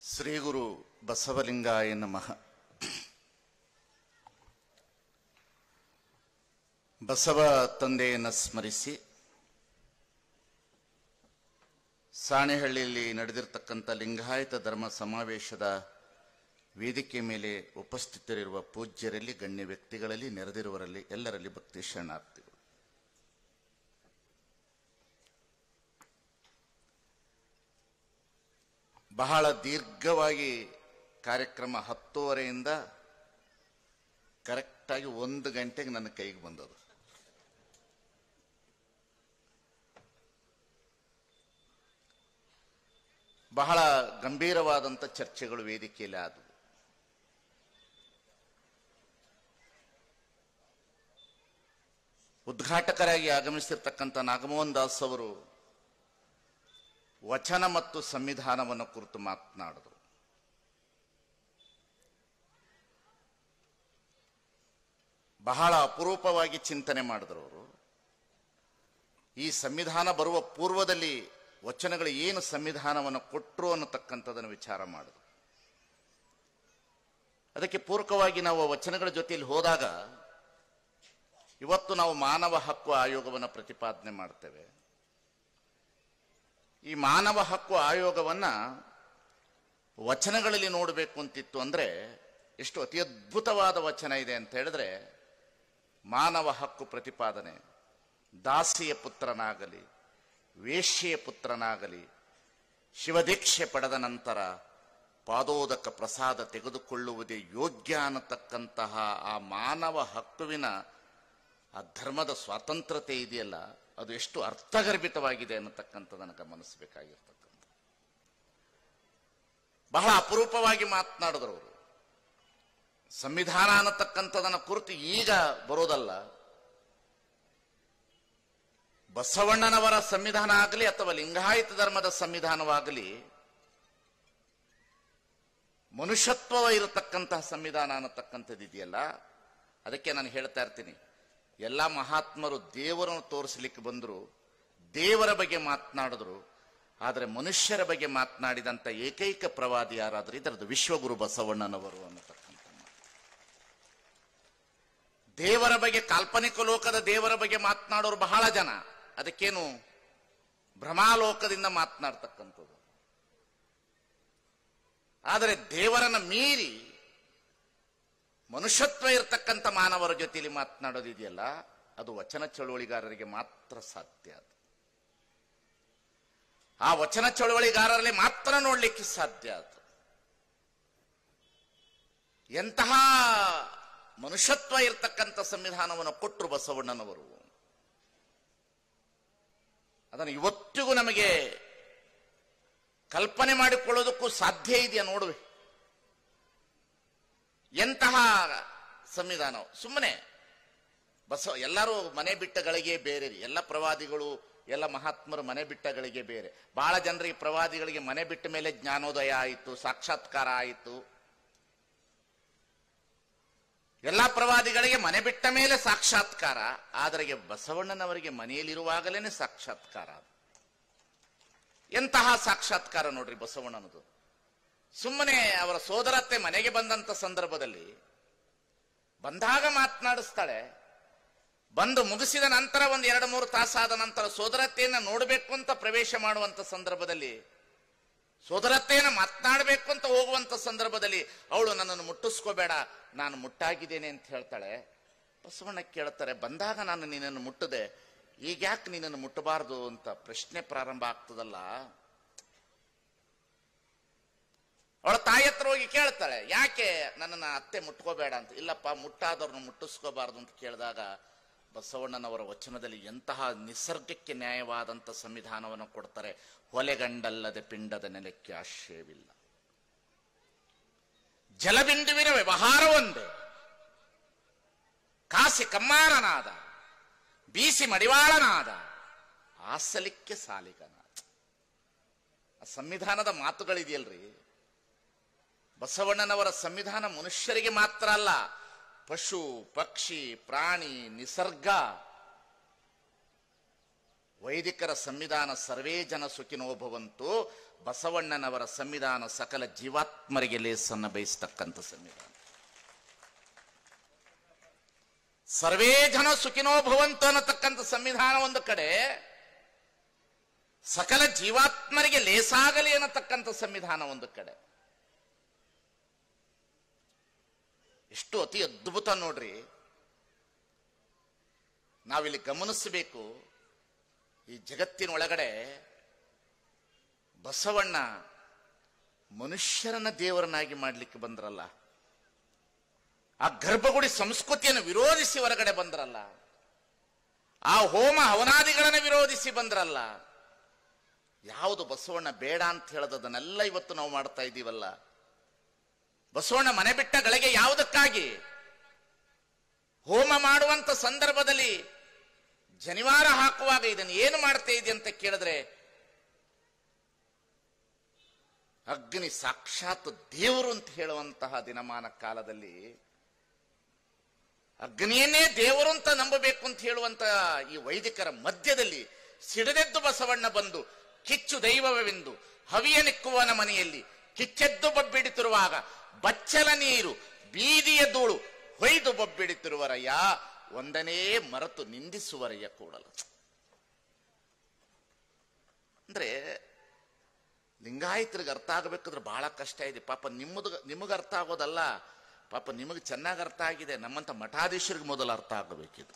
ಶ್ರೀ ಗುರು ಬಸವಲಿಂಗಾಯ ನಮಃ ಬಸವ ತಂದೆಯನ್ನು ಸ್ಮರಿಸಿ ಸಾಣೆಹಳ್ಳಿಯಲ್ಲಿ ನಡೆದಿರ್ತಕ್ಕಂಥ ಲಿಂಗಾಯತ ಧರ್ಮ ಸಮಾವೇಶದ ವೇದಿಕೆ ಮೇಲೆ ಉಪಸ್ಥಿತರಿರುವ ಪೂಜ್ಯರಲ್ಲಿ ಗಣ್ಯ ವ್ಯಕ್ತಿಗಳಲ್ಲಿ ನೆರೆದಿರುವರಲ್ಲಿ ಎಲ್ಲರಲ್ಲಿ ಭಕ್ತಿ ಶರಣಾರ್ಥಿಗಳು ಬಹಳ ದೀರ್ಘವಾಗಿ ಕಾರ್ಯಕ್ರಮ ಹತ್ತುವರೆಯಿಂದ ಕರೆಕ್ಟಾಗಿ ಒಂದು ಗಂಟೆಗೆ ನನ್ನ ಕೈಗೆ ಬಂದದು ಬಹಳ ಗಂಭೀರವಾದಂಥ ಚರ್ಚೆಗಳು ವೇದಿಕೆಯಲ್ಲಿ ಆದವು ಉದ್ಘಾಟಕರಾಗಿ ಆಗಮಿಸಿರ್ತಕ್ಕಂಥ ನಾಗಮೋಹನ್ ದಾಸ್ ಅವರು ವಚನ ಮತ್ತು ಸಂವಿಧಾನವನ್ನು ಕುರಿತು ಮಾತನಾಡಿದರು ಬಹಳ ಅಪರೂಪವಾಗಿ ಚಿಂತನೆ ಮಾಡಿದ್ರು ಅವರು ಈ ಸಂವಿಧಾನ ಬರುವ ಪೂರ್ವದಲ್ಲಿ ವಚನಗಳು ಏನು ಸಂವಿಧಾನವನ್ನು ಕೊಟ್ಟರು ಅನ್ನತಕ್ಕಂಥದ್ದನ್ನು ವಿಚಾರ ಮಾಡಿದ್ರು ಅದಕ್ಕೆ ಪೂರಕವಾಗಿ ನಾವು ವಚನಗಳ ಜೊತೆಯಲ್ಲಿ ಹೋದಾಗ ಇವತ್ತು ನಾವು ಮಾನವ ಹಕ್ಕು ಆಯೋಗವನ್ನು ಪ್ರತಿಪಾದನೆ ಮಾಡ್ತೇವೆ ಈ ಮಾನವ ಹಕ್ಕು ಆಯೋಗವನ್ನ ವಚನಗಳಲ್ಲಿ ನೋಡಬೇಕು ಅಂತಿತ್ತು ಅಂದ್ರೆ ಎಷ್ಟು ಅತಿ ಅದ್ಭುತವಾದ ವಚನ ಇದೆ ಅಂತ ಹೇಳಿದ್ರೆ ಮಾನವ ಹಕ್ಕು ಪ್ರತಿಪಾದನೆ ದಾಸಿಯ ಪುತ್ರನಾಗಲಿ ವೇಶ್ಯೆಯ ಪುತ್ರನಾಗಲಿ ಶಿವದೀಕ್ಷೆ ಪಡೆದ ನಂತರ ಪಾದೋದಕ ಪ್ರಸಾದ ತೆಗೆದುಕೊಳ್ಳುವುದೇ ಯೋಗ್ಯ ಅನ್ನತಕ್ಕಂತಹ ಆ ಮಾನವ ಹಕ್ಕುವಿನ ಆ ಧರ್ಮದ ಸ್ವಾತಂತ್ರ್ಯತೆ ಇದೆಯಲ್ಲ ಅದು ಎಷ್ಟು ಅರ್ಥಗರ್ಭಿತವಾಗಿದೆ ಅನ್ನತಕ್ಕಂಥದನ್ನು ಗಮನಿಸಬೇಕಾಗಿರ್ತಕ್ಕಂಥ ಬಹಳ ಅಪರೂಪವಾಗಿ ಮಾತನಾಡಿದ್ರು ಅವರು ಸಂವಿಧಾನ ಅನ್ನತಕ್ಕಂಥದನ್ನ ಕುರಿತು ಈಗ ಬರೋದಲ್ಲ ಬಸವಣ್ಣನವರ ಸಂವಿಧಾನ ಆಗಲಿ ಅಥವಾ ಲಿಂಗಾಯತ ಧರ್ಮದ ಸಂವಿಧಾನವಾಗಲಿ ಮನುಷ್ಯತ್ವ ಇರತಕ್ಕಂತಹ ಸಂವಿಧಾನ ಅನ್ನತಕ್ಕಂಥದ್ದು ಇದೆಯಲ್ಲ ಅದಕ್ಕೆ ನಾನು ಹೇಳ್ತಾ ಇರ್ತೀನಿ ಎಲ್ಲ ಮಹಾತ್ಮರು ದೇವರನ್ನು ತೋರಿಸಲಿಕ್ಕೆ ಬಂದರು ದೇವರ ಬಗ್ಗೆ ಮಾತನಾಡಿದ್ರು ಆದರೆ ಮನುಷ್ಯರ ಬಗ್ಗೆ ಮಾತನಾಡಿದಂಥ ಏಕೈಕ ಪ್ರವಾದಿ ಯಾರಾದರೂ ಇದರದ್ದು ವಿಶ್ವಗುರು ಬಸವಣ್ಣನವರು ಅನ್ನತಕ್ಕಂಥ ಮಾತು. ದೇವರ ಬಗ್ಗೆ ಕಾಲ್ಪನಿಕ ಲೋಕದ ದೇವರ ಬಗ್ಗೆ ಮಾತನಾಡೋರು ಬಹಳ ಜನ ಅದಕ್ಕೇನು ಭ್ರಮಾಲೋಕದಿಂದ ಮಾತನಾಡ್ತಕ್ಕಂಥದ್ದು ಆದರೆ ದೇವರನ್ನ ಮೀರಿ ಮನುಷ್ಯತ್ವ ಇರತಕ್ಕಂಥ ಮಾನವರ ಜೊತೆಯಲ್ಲಿ ಮಾತನಾಡೋದಿದೆಯಲ್ಲ ಅದು ವಚನ ಚಳುವಳಿಗಾರರಿಗೆ ಮಾತ್ರ ಸಾಧ್ಯ ಅದು ಆ ವಚನ ಚಳುವಳಿಗಾರರಲ್ಲಿ ಮಾತ್ರ ನೋಡ್ಲಿಕ್ಕೆ ಸಾಧ್ಯ ಅದು ಎಂತಹ ಮನುಷ್ಯತ್ವ ಇರತಕ್ಕಂಥ ಸಂವಿಧಾನವನ್ನು ಕೊಟ್ಟರು ಬಸವಣ್ಣನವರು ಅದನ್ನು ಇವತ್ತಿಗೂ ನಮಗೆ ಕಲ್ಪನೆ ಮಾಡಿಕೊಳ್ಳೋದಕ್ಕೂ ಸಾಧ್ಯ ಇದೆಯಾ ನೋಡುವೆ ಎಂತಹ ಸಂವಿಧಾನ ಸುಮ್ಮನೆ ಬಸವ ಎಲ್ಲರೂ ಮನೆ ಬಿಟ್ಟ ಗಳಿಗೆ ಬೇರೆ ರೀ ಎಲ್ಲ ಪ್ರವಾದಿಗಳು ಎಲ್ಲ ಮಹಾತ್ಮರು ಮನೆ ಬಿಟ್ಟ ಗಳಿಗೆ ಬೇರೆ ಬಹಳ ಜನರಿಗೆ ಪ್ರವಾದಿಗಳಿಗೆ ಮನೆ ಬಿಟ್ಟ ಮೇಲೆ ಜ್ಞಾನೋದಯ ಆಯಿತು ಸಾಕ್ಷಾತ್ಕಾರ ಆಯಿತು ಎಲ್ಲ ಪ್ರವಾದಿಗಳಿಗೆ ಮನೆ ಬಿಟ್ಟ ಮೇಲೆ ಸಾಕ್ಷಾತ್ಕಾರ ಆದರೆ ಬಸವಣ್ಣನವರಿಗೆ ಮನೆಯಲ್ಲಿರುವಾಗಲೇ ಸಾಕ್ಷಾತ್ಕಾರ ಎಂತಹ ಸಾಕ್ಷಾತ್ಕಾರ ನೋಡ್ರಿ ಬಸವಣ್ಣನದು ಸುಮ್ಮನೆ ಅವರ ಸೋದರತ್ತೆ ಮನೆಗೆ ಬಂದಂತ ಸಂದರ್ಭದಲ್ಲಿ ಬಂದಾಗ ಮಾತನಾಡಿಸ್ತಾಳೆ ಬಂದು ಮುಗಿಸಿದ ನಂತರ ಒಂದು ಎರಡು ಮೂರು ತಾಸಾದ ನಂತರ ಸೋದರತ್ತೆಯನ್ನ ನೋಡಬೇಕು ಅಂತ ಪ್ರವೇಶ ಮಾಡುವಂತ ಸಂದರ್ಭದಲ್ಲಿ ಸೋದರತ್ತೆಯನ್ನ ಮಾತನಾಡಬೇಕು ಅಂತ ಹೋಗುವಂತ ಸಂದರ್ಭದಲ್ಲಿ ಅವಳು ನನ್ನನ್ನು ಮುಟ್ಟಿಸ್ಕೋಬೇಡ ನಾನು ಮುಟ್ಟಾಗಿದ್ದೇನೆ ಅಂತ ಹೇಳ್ತಾಳೆ ಬಸವಣ್ಣ ಕೇಳ್ತಾರೆ ಬಂದಾಗ ನಾನು ನಿನ್ನನ್ನು ಮುಟ್ಟದೆ ಈಗ ಯಾಕೆ ನಿನ್ನನ್ನು ಮುಟ್ಟಬಾರದು ಅಂತ ಪ್ರಶ್ನೆ ಪ್ರಾರಂಭ ಆಗ್ತದಲ್ಲ ಅವಳ ತಾಯಿ ಹತ್ರ ಹೋಗಿ ಕೇಳ್ತಾಳೆ ಯಾಕೆ ನನ್ನನ್ನು ಅತ್ತೆ ಮುಟ್ಕೋಬೇಡ ಅಂತ ಇಲ್ಲಪ್ಪ ಮುಟ್ಟಾದವ್ರನ್ನ ಮುಟ್ಟಿಸ್ಕೋಬಾರ್ದು ಅಂತ ಕೇಳಿದಾಗ ಬಸವಣ್ಣನವರ ವಚನದಲ್ಲಿ ಎಂತಹ ನಿಸರ್ಗಕ್ಕೆ ನ್ಯಾಯವಾದಂಥ ಸಂವಿಧಾನವನ್ನು ಕೊಡ್ತಾರೆ ಹೊಲೆಗಂಡಲ್ಲದೆ ಪಿಂಡದ ನೆಲಕ್ಕೆ ಆಶ್ರಯವಿಲ್ಲ ಜಲಬಿಂದುವಿನ ವ್ಯವಹಾರ ಒಂದೇ ಕಾಸಿ ಕಮ್ಮಾರನಾದ ಬೀಸಿ ಮಡಿವಾಳನಾದ ಆಸಲಿಕ್ಕೆ ಸಾಲಿಗನಾದ ಆ ಸಂವಿಧಾನದ ಮಾತುಗಳಿದೆಯಲ್ರಿ ಬಸವಣ್ಣನವರ ಸಂವಿಧಾನ ಮನುಷ್ಯರಿಗೆ ಮಾತ್ರ ಅಲ್ಲ ಪಶು ಪಕ್ಷಿ ಪ್ರಾಣಿ ನಿಸರ್ಗ ವೈದಿಕರ ಸಂವಿಧಾನ ಸರ್ವೇ ಜನ ಸುಖಿನೋ ಭವಂತು ಬಸವಣ್ಣನವರ ಸಂವಿಧಾನ ಸಕಲ ಜೀವಾತ್ಮರಿಗೆ ಲೇಸನ್ನ ಬಯಸ್ತಕ್ಕಂಥ ಸಂವಿಧಾನ ಸರ್ವೇ ಜನ ಸುಖಿನೋ ಭವಂತು ಅನ್ನತಕ್ಕಂಥ ಸಂವಿಧಾನ ಒಂದು ಕಡೆ ಸಕಲ ಜೀವಾತ್ಮರಿಗೆ ಲೇಸಾಗಲಿ ಅನ್ನತಕ್ಕಂಥ ಸಂವಿಧಾನ ಒಂದು ಕಡೆ ಎಷ್ಟು ಅತಿ ಅದ್ಭುತ ನೋಡ್ರಿ ನಾವಿಲ್ಲಿ ಗಮನಿಸಬೇಕು ಈ ಜಗತ್ತಿನ ಒಳಗಡೆ ಬಸವಣ್ಣ ಮನುಷ್ಯರನ್ನ ದೇವರನ್ನಾಗಿ ಮಾಡ್ಲಿಕ್ಕೆ ಬಂದ್ರಲ್ಲ ಆ ಗರ್ಭಗುಡಿ ಸಂಸ್ಕೃತಿಯನ್ನು ವಿರೋಧಿಸಿ ಹೊರಗಡೆ ಬಂದ್ರಲ್ಲ ಆ ಹೋಮ ಹವನಾದಿಗಳನ್ನು ವಿರೋಧಿಸಿ ಬಂದ್ರಲ್ಲ ಯಾವುದು ಬಸವಣ್ಣ ಬೇಡ ಅಂತ ಹೇಳದನ್ನೆಲ್ಲ ಇವತ್ತು ನಾವು ಮಾಡ್ತಾ ಇದ್ದೀವಲ್ಲ ಬಸವಣ್ಣ ಮನೆ ಬಿಟ್ಟ ಗಳಿಗೆ ಯಾವುದಕ್ಕಾಗಿ ಹೋಮ ಮಾಡುವಂತ ಸಂದರ್ಭದಲ್ಲಿ ಜನಿವಾರ ಹಾಕುವಾಗ ಇದನ್ನು ಏನು ಮಾಡ್ತಾ ಇದೆ ಅಂತ ಕೇಳಿದ್ರೆ ಅಗ್ನಿ ಸಾಕ್ಷಾತ್ ದೇವರು ಅಂತ ಹೇಳುವಂತಹ ದಿನಮಾನ ಕಾಲದಲ್ಲಿ ಅಗ್ನಿಯನ್ನೇ ದೇವರು ಅಂತ ನಂಬಬೇಕು ಅಂತ ಹೇಳುವಂತಹ ಈ ವೈದಿಕರ ಮಧ್ಯದಲ್ಲಿ ಸಿಡದೆದ್ದು ಬಸವಣ್ಣ ಬಂದು ಕಿಚ್ಚು ದೈವವೆಂದು ಹವಿಯ ನಿಕ್ಕುವನ ಮನೆಯಲ್ಲಿ ಕಿಚ್ಚೆದ್ದು ಬಬ್ಬಿಡುತ್ತಿರುವಾಗ ಬಚ್ಚಲ ನೀರು ಬೀದಿಯ ಧೂಳು ಹೊಯ್ದು ಬಬ್ಬಿಡುತ್ತಿರುವರಯ್ಯ ಒಂದನೇ ಮರೆತು ನಿಂದಿಸುವರಯ್ಯ ಕೂಡಲ ಅಂದ್ರೆ ಲಿಂಗಾಯತರಿಗೆ ಅರ್ಥ ಆಗಬೇಕಾದ್ರೆ ಬಹಳ ಕಷ್ಟ ಇದೆ ಪಾಪ ನಿಮ್ಮದು ನಿಮಗೆ ಅರ್ಥ ಆಗೋದಲ್ಲ ಪಾಪ ನಿಮಗೆ ಚೆನ್ನಾಗಿ ಅರ್ಥ ಆಗಿದೆ ನಮ್ಮಂತ ಮಠಾಧೀಶರಿಗೆ ಮೊದಲು ಅರ್ಥ ಆಗಬೇಕಿದು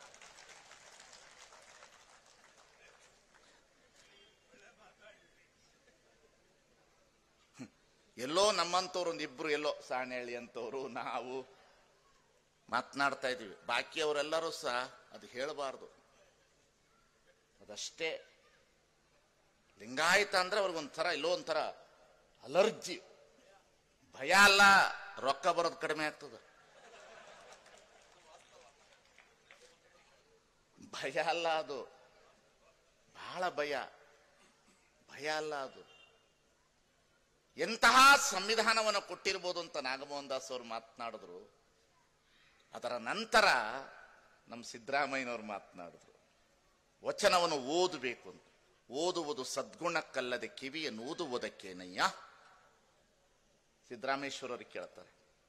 ಎಲ್ಲೋ ನಮ್ಮಂತವ್ರು ಒಂದು ಇಬ್ರು ಎಲ್ಲೋ ಸಾಣೇಳಿ ಅಂತವ್ರು ನಾವು ಮಾತನಾಡ್ತಾ ಇದೀವಿ ಬಾಕಿ ಅವರೆಲ್ಲರೂ ಸಹ ಅದು ಹೇಳಬಾರ್ದು ಅದಷ್ಟೇ ಲಿಂಗಾಯತ ಅಂದ್ರೆ ಅವ್ರಿಗೊಂಥರ ಎಲ್ಲೋ ಒಂಥರ ಅಲರ್ಜಿ ಭಯ ಅಲ್ಲ ರೊಕ್ಕ ಬರೋದು ಕಡಿಮೆ ಆಗ್ತದ ಭಯ ಅಲ್ಲ ಅದು ಬಹಳ ಭಯ ಭಯ ಅಲ್ಲ ಅದು ಎಂತಹ ಸಂವಿಧಾನವನ್ನು ಕೊಟ್ಟಿರ್ಬೋದು ಅಂತ ನಾಗಮೋಹನ್ ದಾಸ್ ಅವರು ಮಾತನಾಡಿದ್ರು ಅದರ ನಂತರ ನಮ್ಮ ಸಿದ್ದರಾಮಯ್ಯನವರು ಮಾತನಾಡಿದ್ರು ವಚನವನ್ನು ಓದಬೇಕು ಅಂತ ಓದುವುದು ಸದ್ಗುಣಕ್ಕಲ್ಲದೆ ಕಿವಿಯನ್ನು ಓದುವುದಕ್ಕೇನಯ್ಯ ಸಿದ್ದರಾಮೇಶ್ವರರು ಕೇಳ್ತಾರೆ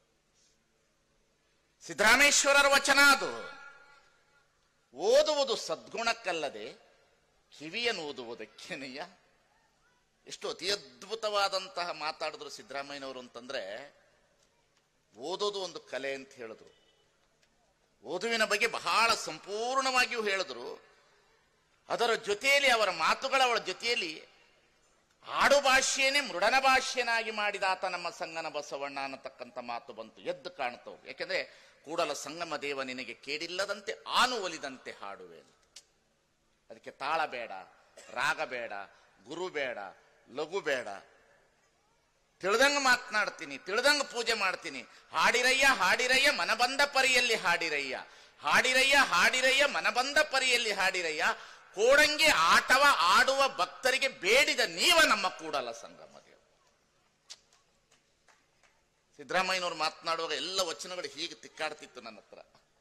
ಸಿದ್ದರಾಮೇಶ್ವರರ ವಚನ ಅದು ಓದುವುದು ಸದ್ಗುಣಕ್ಕಲ್ಲದೆ ಕಿವಿಯನ್ನು ಓದುವುದಕ್ಕೇನಯ್ಯ ಎಷ್ಟು ಅತಿ ಅದ್ಭುತವಾದಂತಹ ಮಾತಾಡಿದ್ರು ಸಿದ್ದರಾಮಯ್ಯನವರು ಅಂತಂದ್ರೆ ಓದೋದು ಒಂದು ಕಲೆ ಅಂತ ಹೇಳಿದ್ರು ಓದುವಿನ ಬಗ್ಗೆ ಬಹಳ ಸಂಪೂರ್ಣವಾಗಿಯೂ ಹೇಳಿದ್ರು ಅದರ ಜೊತೆಯಲ್ಲಿ ಅವರ ಮಾತುಗಳ ಅವಳ ಜೊತೆಯಲ್ಲಿ ಆಡು ಭಾಷೆಯನ್ನೇ ಮೃಡನ ಭಾಷೆಯನ್ನಾಗಿ ಮಾಡಿದಾತ ನಮ್ಮ ಸಂಗನ ಬಸವಣ್ಣ ಅನ್ನತಕ್ಕಂಥ ಮಾತು ಬಂತು ಎದ್ದು ಕಾಣ್ತವು ಯಾಕೆಂದ್ರೆ ಕೂಡಲ ಸಂಗಮ ದೇವ ನಿನಗೆ ಕೇಡಿಲ್ಲದಂತೆ ಆನು ಒಲಿದಂತೆ ಹಾಡುವೆ ಅಂತ. ಅದಕ್ಕೆ ತಾಳ ಬೇಡ ರಾಗ ಬೇಡ ಗುರು ಬೇಡ ಲಘು ಬೇಡ ತಿಳಿದಂಗ ಮಾತನಾಡ್ತೀನಿ ತಿಳಿದಂಗ ಪೂಜೆ ಮಾಡ್ತೀನಿ ಹಾಡಿರಯ್ಯ ಹಾಡಿರಯ್ಯ ಮನಬಂದ ಪರಿಯಲ್ಲಿ ಹಾಡಿರಯ್ಯ ಹಾಡಿರಯ್ಯ ಹಾಡಿರಯ್ಯ ಮನಬಂದ ಪರಿಯಲ್ಲಿ ಹಾಡಿರಯ್ಯ ಕೋಡಂಗಿ ಆಟವ ಆಡುವ ಭಕ್ತರಿಗೆ ಬೇಡಿದ ನೀವ ನಮ್ಮ ಕೂಡಲ ಸಂಗಮ ದೇವ ಸಿದ್ದರಾಮಯ್ಯನವ್ರು ಮಾತನಾಡುವಾಗ ಎಲ್ಲ ವಚನಗಳು ಹೀಗೆ ತಿಕ್ಕಾಡ್ತಿತ್ತು ನನ್ನ ಹತ್ರ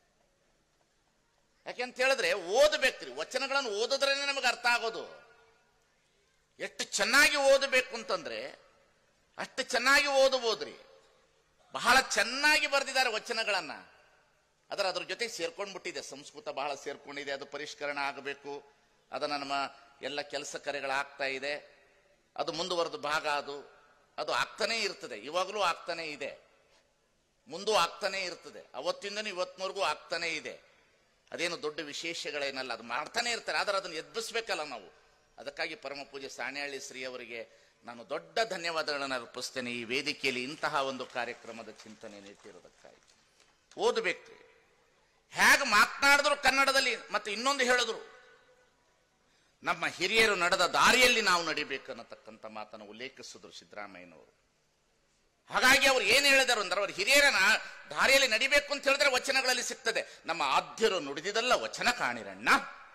ಯಾಕೆಂತ ಹೇಳಿದ್ರೆ ಓದಬೇಕ್ರಿ ವಚನಗಳನ್ನು ಓದಿದ್ರೇನೆ ನಮಗೆ ಅರ್ಥ ಆಗೋದು ಎಷ್ಟು ಚೆನ್ನಾಗಿ ಓದಬೇಕು ಅಂತಂದ್ರೆ ಅಷ್ಟು ಚೆನ್ನಾಗಿ ಓದಬಹುದ್ರಿ ಬಹಳ ಚೆನ್ನಾಗಿ ಬರೆದಿದ್ದಾರೆ ವಚನಗಳನ್ನ ಅದರ ಅದ್ರ ಜೊತೆ ಸೇರ್ಕೊಂಡ್ಬಿಟ್ಟಿದೆ ಸಂಸ್ಕೃತ ಬಹಳ ಸೇರ್ಕೊಂಡಿದೆ ಅದು ಪರಿಷ್ಕರಣ ಆಗಬೇಕು ಅದನ್ನ ನಮ್ಮ ಎಲ್ಲ ಕೆಲಸ ಕಾರ್ಯಗಳಾಗ್ತಾ ಇದೆ ಅದು ಮುಂದುವರೆದ ಭಾಗ ಅದು ಅದು ಆಗ್ತಾನೇ ಇರ್ತದೆ ಇವಾಗಲೂ ಆಗ್ತಾನೇ ಇದೆ ಮುಂದೂ ಆಗ್ತಾನೇ ಇರ್ತದೆ ಅವತ್ತಿಂದನೂ ಇವತ್ತಿನವರೆಗೂ ಆಗ್ತಾನೇ ಇದೆ ಅದೇನು ದೊಡ್ಡ ವಿಶೇಷಗಳೇನಲ್ಲ ಅದು ಮಾಡ್ತಾನೆ ಇರ್ತಾರೆ ಆದ್ರೆ ಅದನ್ನು ಎಬ್ಬಿಸ್ಬೇಕಲ್ಲ ನಾವು ಅದಕ್ಕಾಗಿ ಪರಮ ಪೂಜೆ ಸಾಣೇಹಳ್ಳಿ ಶ್ರೀ ಅವರಿಗೆ ನಾನು ದೊಡ್ಡ ಧನ್ಯವಾದಗಳನ್ನು ಅರ್ಪಿಸ್ತೇನೆ ಈ ವೇದಿಕೆಯಲ್ಲಿ ಇಂತಹ ಒಂದು ಕಾರ್ಯಕ್ರಮದ ಚಿಂತನೆ ನೀಟ್ಟಿರೋದಕ್ಕಾಗಿ ಓದಬೇಕು ಹೇಗೆ ಮಾತನಾಡಿದ್ರು ಕನ್ನಡದಲ್ಲಿ ಮತ್ತೆ ಇನ್ನೊಂದು ಹೇಳಿದ್ರು ನಮ್ಮ ಹಿರಿಯರು ನಡೆದ ದಾರಿಯಲ್ಲಿ ನಾವು ನಡಿಬೇಕು ಅನ್ನತಕ್ಕಂಥ ಮಾತನ್ನು ಉಲ್ಲೇಖಿಸಿದ್ರು ಸಿದ್ದರಾಮಯ್ಯನವರು ಹಾಗಾಗಿ ಅವ್ರು ಏನ್ ಹೇಳಿದರು ಅಂದ್ರೆ ಅವ್ರ ಹಿರಿಯರ ನಾ- ದಾರಿಯಲ್ಲಿ ನಡಿಬೇಕು ಅಂತ ಹೇಳಿದ್ರೆ ವಚನಗಳಲ್ಲಿ ಸಿಗ್ತದೆ ನಮ್ಮ ಆದ್ಯರು ನುಡಿದಿದಲ್ಲ ವಚನ ಕಾಣಿರಣ್ಣ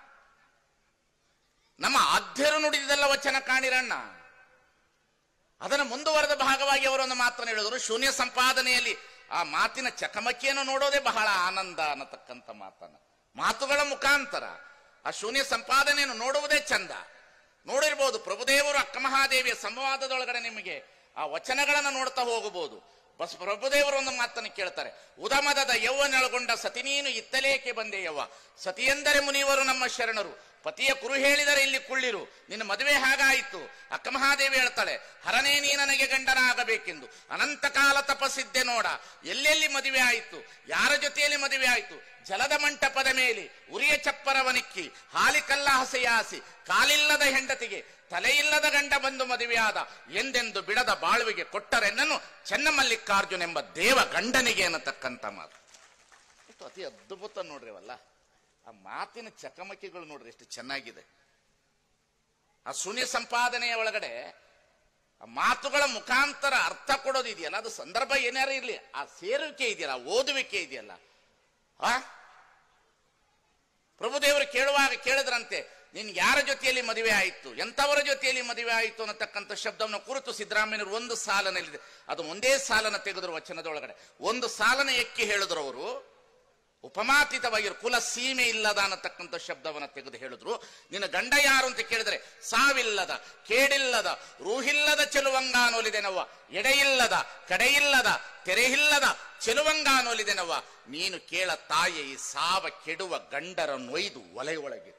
ನಮ್ಮ ಆದ್ಯರು ನುಡಿದಿದಲ್ಲ ವಚನ ಕಾಣಿರಣ್ಣ ಅದರ ಮುಂದುವರೆದ ಭಾಗವಾಗಿ ಅವರೊಂದು ಮಾತನ್ನು ಹೇಳಿದರು ಶೂನ್ಯ ಸಂಪಾದನೆಯಲ್ಲಿ ಆ ಮಾತಿನ ಚಕಮಕಿಯನ್ನು ನೋಡೋದೇ ಬಹಳ ಆನಂದ ಅನ್ನತಕ್ಕಂಥ ಮಾತನ್ನ ಮಾತುಗಳ ಮುಖಾಂತರ ಆ ಶೂನ್ಯ ಸಂಪಾದನೆಯನ್ನು ನೋಡುವುದೇ ಚಂದ ನೋಡಿರ್ಬೋದು ಪ್ರಭುದೇವರು ಅಕ್ಕಮಹಾದೇವಿಯ ಸಂವಾದದೊಳಗಡೆ ನಿಮಗೆ ಆ ವಚನಗಳನ್ನ ನೋಡ್ತಾ ಹೋಗಬಹುದು ಬಸ್ ಪ್ರಭುದೇವರು ಒಂದು ಮಾತನ್ನು ಕೇಳ್ತಾರೆ ಉದಮದದ ಯೌವನೊಳಗೊಂಡ ಸತಿ ನೀನು ಇತ್ತಲೇಕೆ ಬಂದೆ ಯವ್ವ ಸತಿಯೆಂದರೆ ಮುನಿಯವರು ನಮ್ಮ ಶರಣರು ಪತಿಯ ಕುರು ಹೇಳಿದರೆ ಇಲ್ಲಿ ಕುಳ್ಳಿರು ನಿನ್ನ ಮದುವೆ ಹಾಗಾಯಿತು ಅಕ್ಕಮಹಾದೇವಿ ಹೇಳ್ತಾಳೆ ಹರನೇ ನೀ ನನಗೆ ಗಂಡನಾಗಬೇಕೆಂದು ಅನಂತ ಕಾಲ ತಪಸ್ಸಿದ್ದೆ ನೋಡ ಎಲ್ಲೆಲ್ಲಿ ಮದುವೆ ಆಯಿತು ಯಾರ ಜೊತೆಯಲ್ಲಿ ಮದುವೆ ಆಯಿತು ಜಲದ ಮಂಟಪದ ಮೇಲೆ ಉರಿಯ ಚಪ್ಪರವನಿಕ್ಕಿ ಹಾಲಿಕಲ್ಲ ಹಸೆಯಾಸಿ ಕಾಲಿಲ್ಲದ ಹೆಂಡತಿಗೆ ತಲೆಯಿಲ್ಲದ ಗಂಡ ಬಂದು ಮದುವೆಯಾದ ಎಂದೆಂದು ಬಿಡದ ಬಾಳುವಿಗೆ ಕೊಟ್ಟರೆನ್ನನು ಚೆನ್ನಮಲ್ಲಿಕಾರ್ಜುನ್ ಎಂಬ ದೇವ ಗಂಡನಿಗೆ ಅನ್ನತಕ್ಕಂಥ ಮಾತು ಎಷ್ಟು ಅತಿ ಅದ್ಭುತ ನೋಡ್ರಿ ಅವಲ್ಲ ಆ ಮಾತಿನ ಚಕಮಕಿಗಳು ನೋಡ್ರಿ ಎಷ್ಟು ಚೆನ್ನಾಗಿದೆ ಆ ಶೂನ್ಯ ಸಂಪಾದನೆಯ ಒಳಗಡೆ ಆ ಮಾತುಗಳ ಮುಖಾಂತರ ಅರ್ಥ ಕೊಡೋದು ಇದೆಯಲ್ಲ ಅದು ಸಂದರ್ಭ ಏನಾರು ಇರ್ಲಿ ಆ ಸೇರುವಿಕೆ ಇದೆಯಲ್ಲ ಆ ಓದುವಿಕೆ ಇದೆಯಲ್ಲ ಆ ಪ್ರಭುದೇವರು ಕೇಳುವಾಗ ಕೇಳಿದ್ರಂತೆ ನಿನ್ ಯಾರ ಜೊತೆಯಲ್ಲಿ ಮದುವೆ ಆಯಿತು ಎಂತವರ ಜೊತೆಯಲ್ಲಿ ಮದುವೆ ಆಯಿತು ಅನ್ನತಕ್ಕಂಥ ಶಬ್ದವನ್ನು ಕುರಿತು ಸಿದ್ದರಾಮಯ್ಯನವರು ಒಂದು ಸಾಲನಲ್ಲಿದೆ ಅದು ಒಂದೇ ಸಾಲನ ತೆಗೆದ್ರು ವಚನದೊಳಗಡೆ ಒಂದು ಸಾಲನ ಎಕ್ಕಿ ಹೇಳಿದ್ರು ಅವರು ಉಪಮಾತೀತವಾಗಿರು ಕುಲ ಸೀಮೆ ಇಲ್ಲದ ಅನ್ನತಕ್ಕಂಥ ಶಬ್ದವನ್ನ ತೆಗೆದು ಹೇಳಿದ್ರು ನಿನ್ನ ಗಂಡ ಯಾರು ಅಂತ ಕೇಳಿದ್ರೆ ಸಾವಿಲ್ಲದ ಕೇಡಿಲ್ಲದ ರೂಹಿಲ್ಲದ ಚೆಲುವಂಗಾನೋಲಿದೆನವ್ವ ಎಡೆಯಿಲ್ಲದ ಕಡೆಯಿಲ್ಲದ ತೆರೆಯಿಲ್ಲದ ಚೆಲುವಂಗಾನೋಲಿದೆನವ್ವ ನೀನು ಕೇಳ ತಾಯಿ ಈ ಸಾವ ಕೆಡುವ ಗಂಡರ ನೊಯ್ದು ಒಲೆ ಒಳಗೆ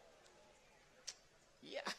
ಯಾ-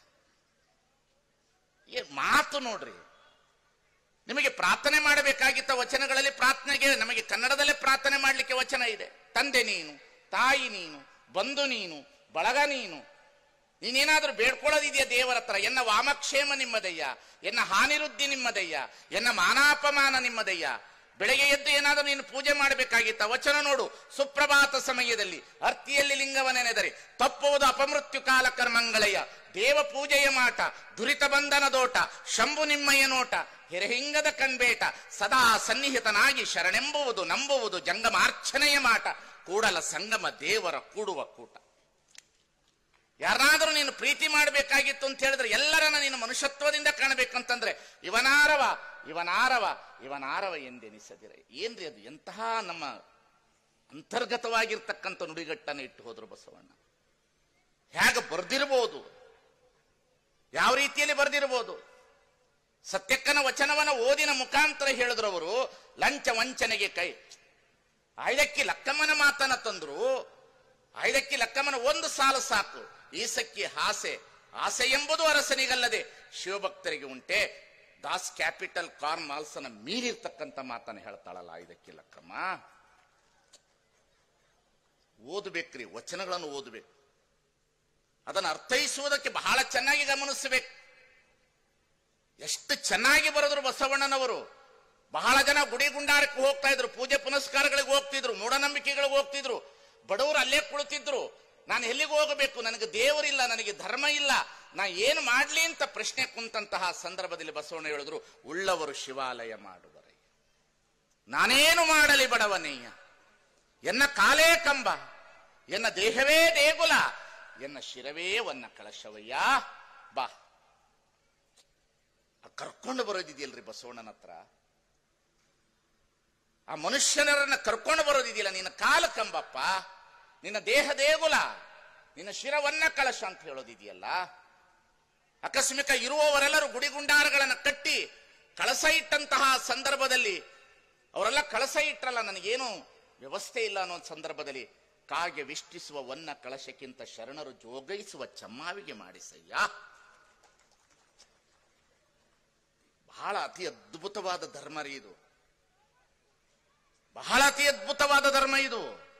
ಏ ಮಾತು ನೋಡ್ರಿ ನಿಮಗೆ ಪ್ರಾರ್ಥನೆ ಮಾಡಬೇಕಾಗಿದ್ದ ವಚನಗಳಲ್ಲಿ ಪ್ರಾರ್ಥನೆಗೆ ನಮಗೆ ಕನ್ನಡದಲ್ಲೇ ಪ್ರಾರ್ಥನೆ ಮಾಡಲಿಕ್ಕೆ ವಚನ ಇದೆ ತಂದೆ ನೀನು ತಾಯಿ ನೀನು ಬಂಧು ನೀನು ಬಳಗ ನೀನು ನೀನೇನಾದ್ರೂ ಬೇಡ್ಕೊಳ್ಳೋದಿದೆಯಾ ದೇವರ ಹತ್ರ ಎನ್ನ ವಾಮಕ್ಷೇಮ ನಿಮ್ಮದಯ್ಯ ಎನ್ನ ಹಾನಿರುದ್ಧಿ ನಿಮ್ಮದಯ್ಯ ಎನ್ನ ಮಾನಾಪಮಾನ ನಿಮ್ಮದಯ್ಯ ಬೆಳಗ್ಗೆ ಎದ್ದು ಏನಾದರೂ ನೀನು ಪೂಜೆ ಮಾಡಬೇಕಾಗಿತ್ತ ವಚನ ನೋಡು ಸುಪ್ರಭಾತ ಸಮಯದಲ್ಲಿ ಅರ್ತಿಯಲ್ಲಿ ಲಿಂಗವನೆನೆದರೆ ತಪ್ಪುವುದು ಅಪಮೃತ್ಯು ಕಾಲ ಕರ್ಮಂಗಳಯ್ಯ ದೇವ ಪೂಜೆಯ ಮಾಟ ದುರಿತ ಬಂಧನ ದೋಟ ಶಂಭು ನಿಮ್ಮಯ್ಯ ನೋಟ ಹಿರಹಿಂಗದ ಕಣ್ಬೇಟ ಸದಾ ಸನ್ನಿಹಿತನಾಗಿ ಶರಣೆಂಬುವುದು ನಂಬುವುದು ಜಂಗಮಾರ್ಚನೆಯ ಮಾಟ ಕೂಡಲ ಸಂಗಮ ದೇವರ ಕೂಡುವ ಕೂಟ ಯಾರನ್ನಾದ್ರೂ ನೀನು ಪ್ರೀತಿ ಮಾಡಬೇಕಾಗಿತ್ತು ಅಂತ ಹೇಳಿದ್ರೆ ಎಲ್ಲರನ್ನ ನೀನು ಮನುಷ್ಯತ್ವದಿಂದ ಕಾಣಬೇಕಂತಂದ್ರೆ ಇವನಾರವ ಇವನಾರವ ಇವನಾರವ ಎಂದೆನಿಸದಿರ ಏನ್ರಿ ಅದು ಎಂತಹ ನಮ್ಮ ಅಂತರ್ಗತವಾಗಿರ್ತಕ್ಕಂಥ ನುಡಿಗಟ್ಟನ್ನು ಇಟ್ಟು ಹೋದ್ರು ಬಸವಣ್ಣ ಹೇಗೆ ಬರ್ದಿರ್ಬೋದು ಯಾವ ರೀತಿಯಲ್ಲಿ ಬರ್ದಿರ್ಬೋದು ಸತ್ಯಕ್ಕನ ವಚನವನ್ನ ಓದಿನ ಮುಖಾಂತರ ಹೇಳಿದ್ರು ಅವರು ಲಂಚ ವಂಚನೆಗೆ ಕೈ ಆಯ್ದಕ್ಕಿ ಲಕ್ಕಮ್ಮನ ಮಾತನ್ನ ತಂದ್ರು ಆಯ್ದಕ್ಕಿ ಲಕ್ಕಮ್ಮನ ಒಂದು ಸಾಲು ಸಾಕು ಈಸಕ್ಕಿ ಹಾಸೆ ಆಸೆ ಎಂಬುದು ಅರಸನಿಗಲ್ಲದೆ ಶಿವಭಕ್ತರಿಗೆ ಉಂಟೆ ದಾಸ್ ಕ್ಯಾಪಿಟಲ್ ಕಾರ್ನ್ ಮಾಲ್ಸನ ಮೀರಿರ್ತಕ್ಕಂಥ ಮಾತನ್ನ ಹೇಳ್ತಾಳಲ್ಲ ಆಯ್ದಕ್ಕಿ ಲಕ್ಕಮ್ಮ ಓದಬೇಕ್ರಿ ವಚನಗಳನ್ನು ಓದಬೇಕು ಅದನ್ನು ಅರ್ಥೈಸುವುದಕ್ಕೆ ಬಹಳ ಚೆನ್ನಾಗಿ ಗಮನಿಸಬೇಕು ಎಷ್ಟು ಚೆನ್ನಾಗಿ ಬರೆದ್ರು ಬಸವಣ್ಣನವರು ಬಹಳ ಜನ ಗುಡಿ ಗುಂಡಾರಕ್ಕೆ ಹೋಗ್ತಾ ಇದ್ರು ಪೂಜೆ ಪುನಸ್ಕಾರಗಳಿಗೆ ಹೋಗ್ತಿದ್ರು ಮೂಢನಂಬಿಕೆಗಳಿಗೆ ಹೋಗ್ತಿದ್ರು ಬಡವರು ಅಲ್ಲೇ ಕುಳಿತಿದ್ರು ನಾನು ಎಲ್ಲಿಗೆ ಹೋಗಬೇಕು ನನಗೆ ದೇವರಿಲ್ಲ ನನಗೆ ಧರ್ಮ ಇಲ್ಲ ನಾ ಏನು ಮಾಡ್ಲಿ ಅಂತ ಪ್ರಶ್ನೆ ಕುಂತಹ ಸಂದರ್ಭದಲ್ಲಿ ಬಸವಣ್ಣ ಹೇಳಿದ್ರು ಉಳ್ಳವರು ಶಿವಾಲಯ ಮಾಡುವರಯ್ಯ ನಾನೇನು ಮಾಡಲಿ ಬಡವನಯ್ಯ ಎನ್ನ ಕಾಲೇ ಕಂಬ ಎನ್ನ ದೇಹವೇ ದೇಗುಲ ಎನ್ನ ಶಿರವೇ ಒನ್ನ ಕಳಶವಯ್ಯ ಬಾ ಆ ಕರ್ಕೊಂಡು ಬರೋದಿದೆಯಲ್ರಿ ಬಸವಣ್ಣನ ಹತ್ರ ಆ ಮನುಷ್ಯನರನ್ನ ಕರ್ಕೊಂಡು ಬರೋದಿದೆಯಲ್ಲ ನಿನ್ನ ಕಾಲ ಕಂಬಪ್ಪ ನಿನ್ನ ದೇಹ ದೇಗುಲ ನಿನ್ನ ಶಿರವನ್ನ ಕಳಶ ಅಂತ ಹೇಳೋದಿದೆಯಲ್ಲ ಆಕಸ್ಮಿಕ ಇರುವವರೆಲ್ಲರೂ ಗುಡಿಗುಂಡಾರಗಳನ್ನ ಕಟ್ಟಿ ಕಳಸ ಇಟ್ಟಂತಹ ಸಂದರ್ಭದಲ್ಲಿ ಅವರೆಲ್ಲ ಕಳಸ ಇಟ್ರಲ್ಲ ನನಗೇನು ವ್ಯವಸ್ಥೆ ಇಲ್ಲ ಅನ್ನೋ ಸಂದರ್ಭದಲ್ಲಿ ಕಾಗೆ ವಿಷ್ಟಿಸುವ ವನ್ನ ಕಳಶಕ್ಕಿಂತ ಶರಣರು ಜೋಗೈಸುವ ಚಮ್ಮಾವಿಗೆ ಮಾಡಿಸಯ್ಯ ಬಹಳ ಅತಿ ಅದ್ಭುತವಾದ ಧರ್ಮ ರೀ ಇದು ಬಹಳ ಅತಿ ಅದ್ಭುತವಾದ ಧರ್ಮ ಇದು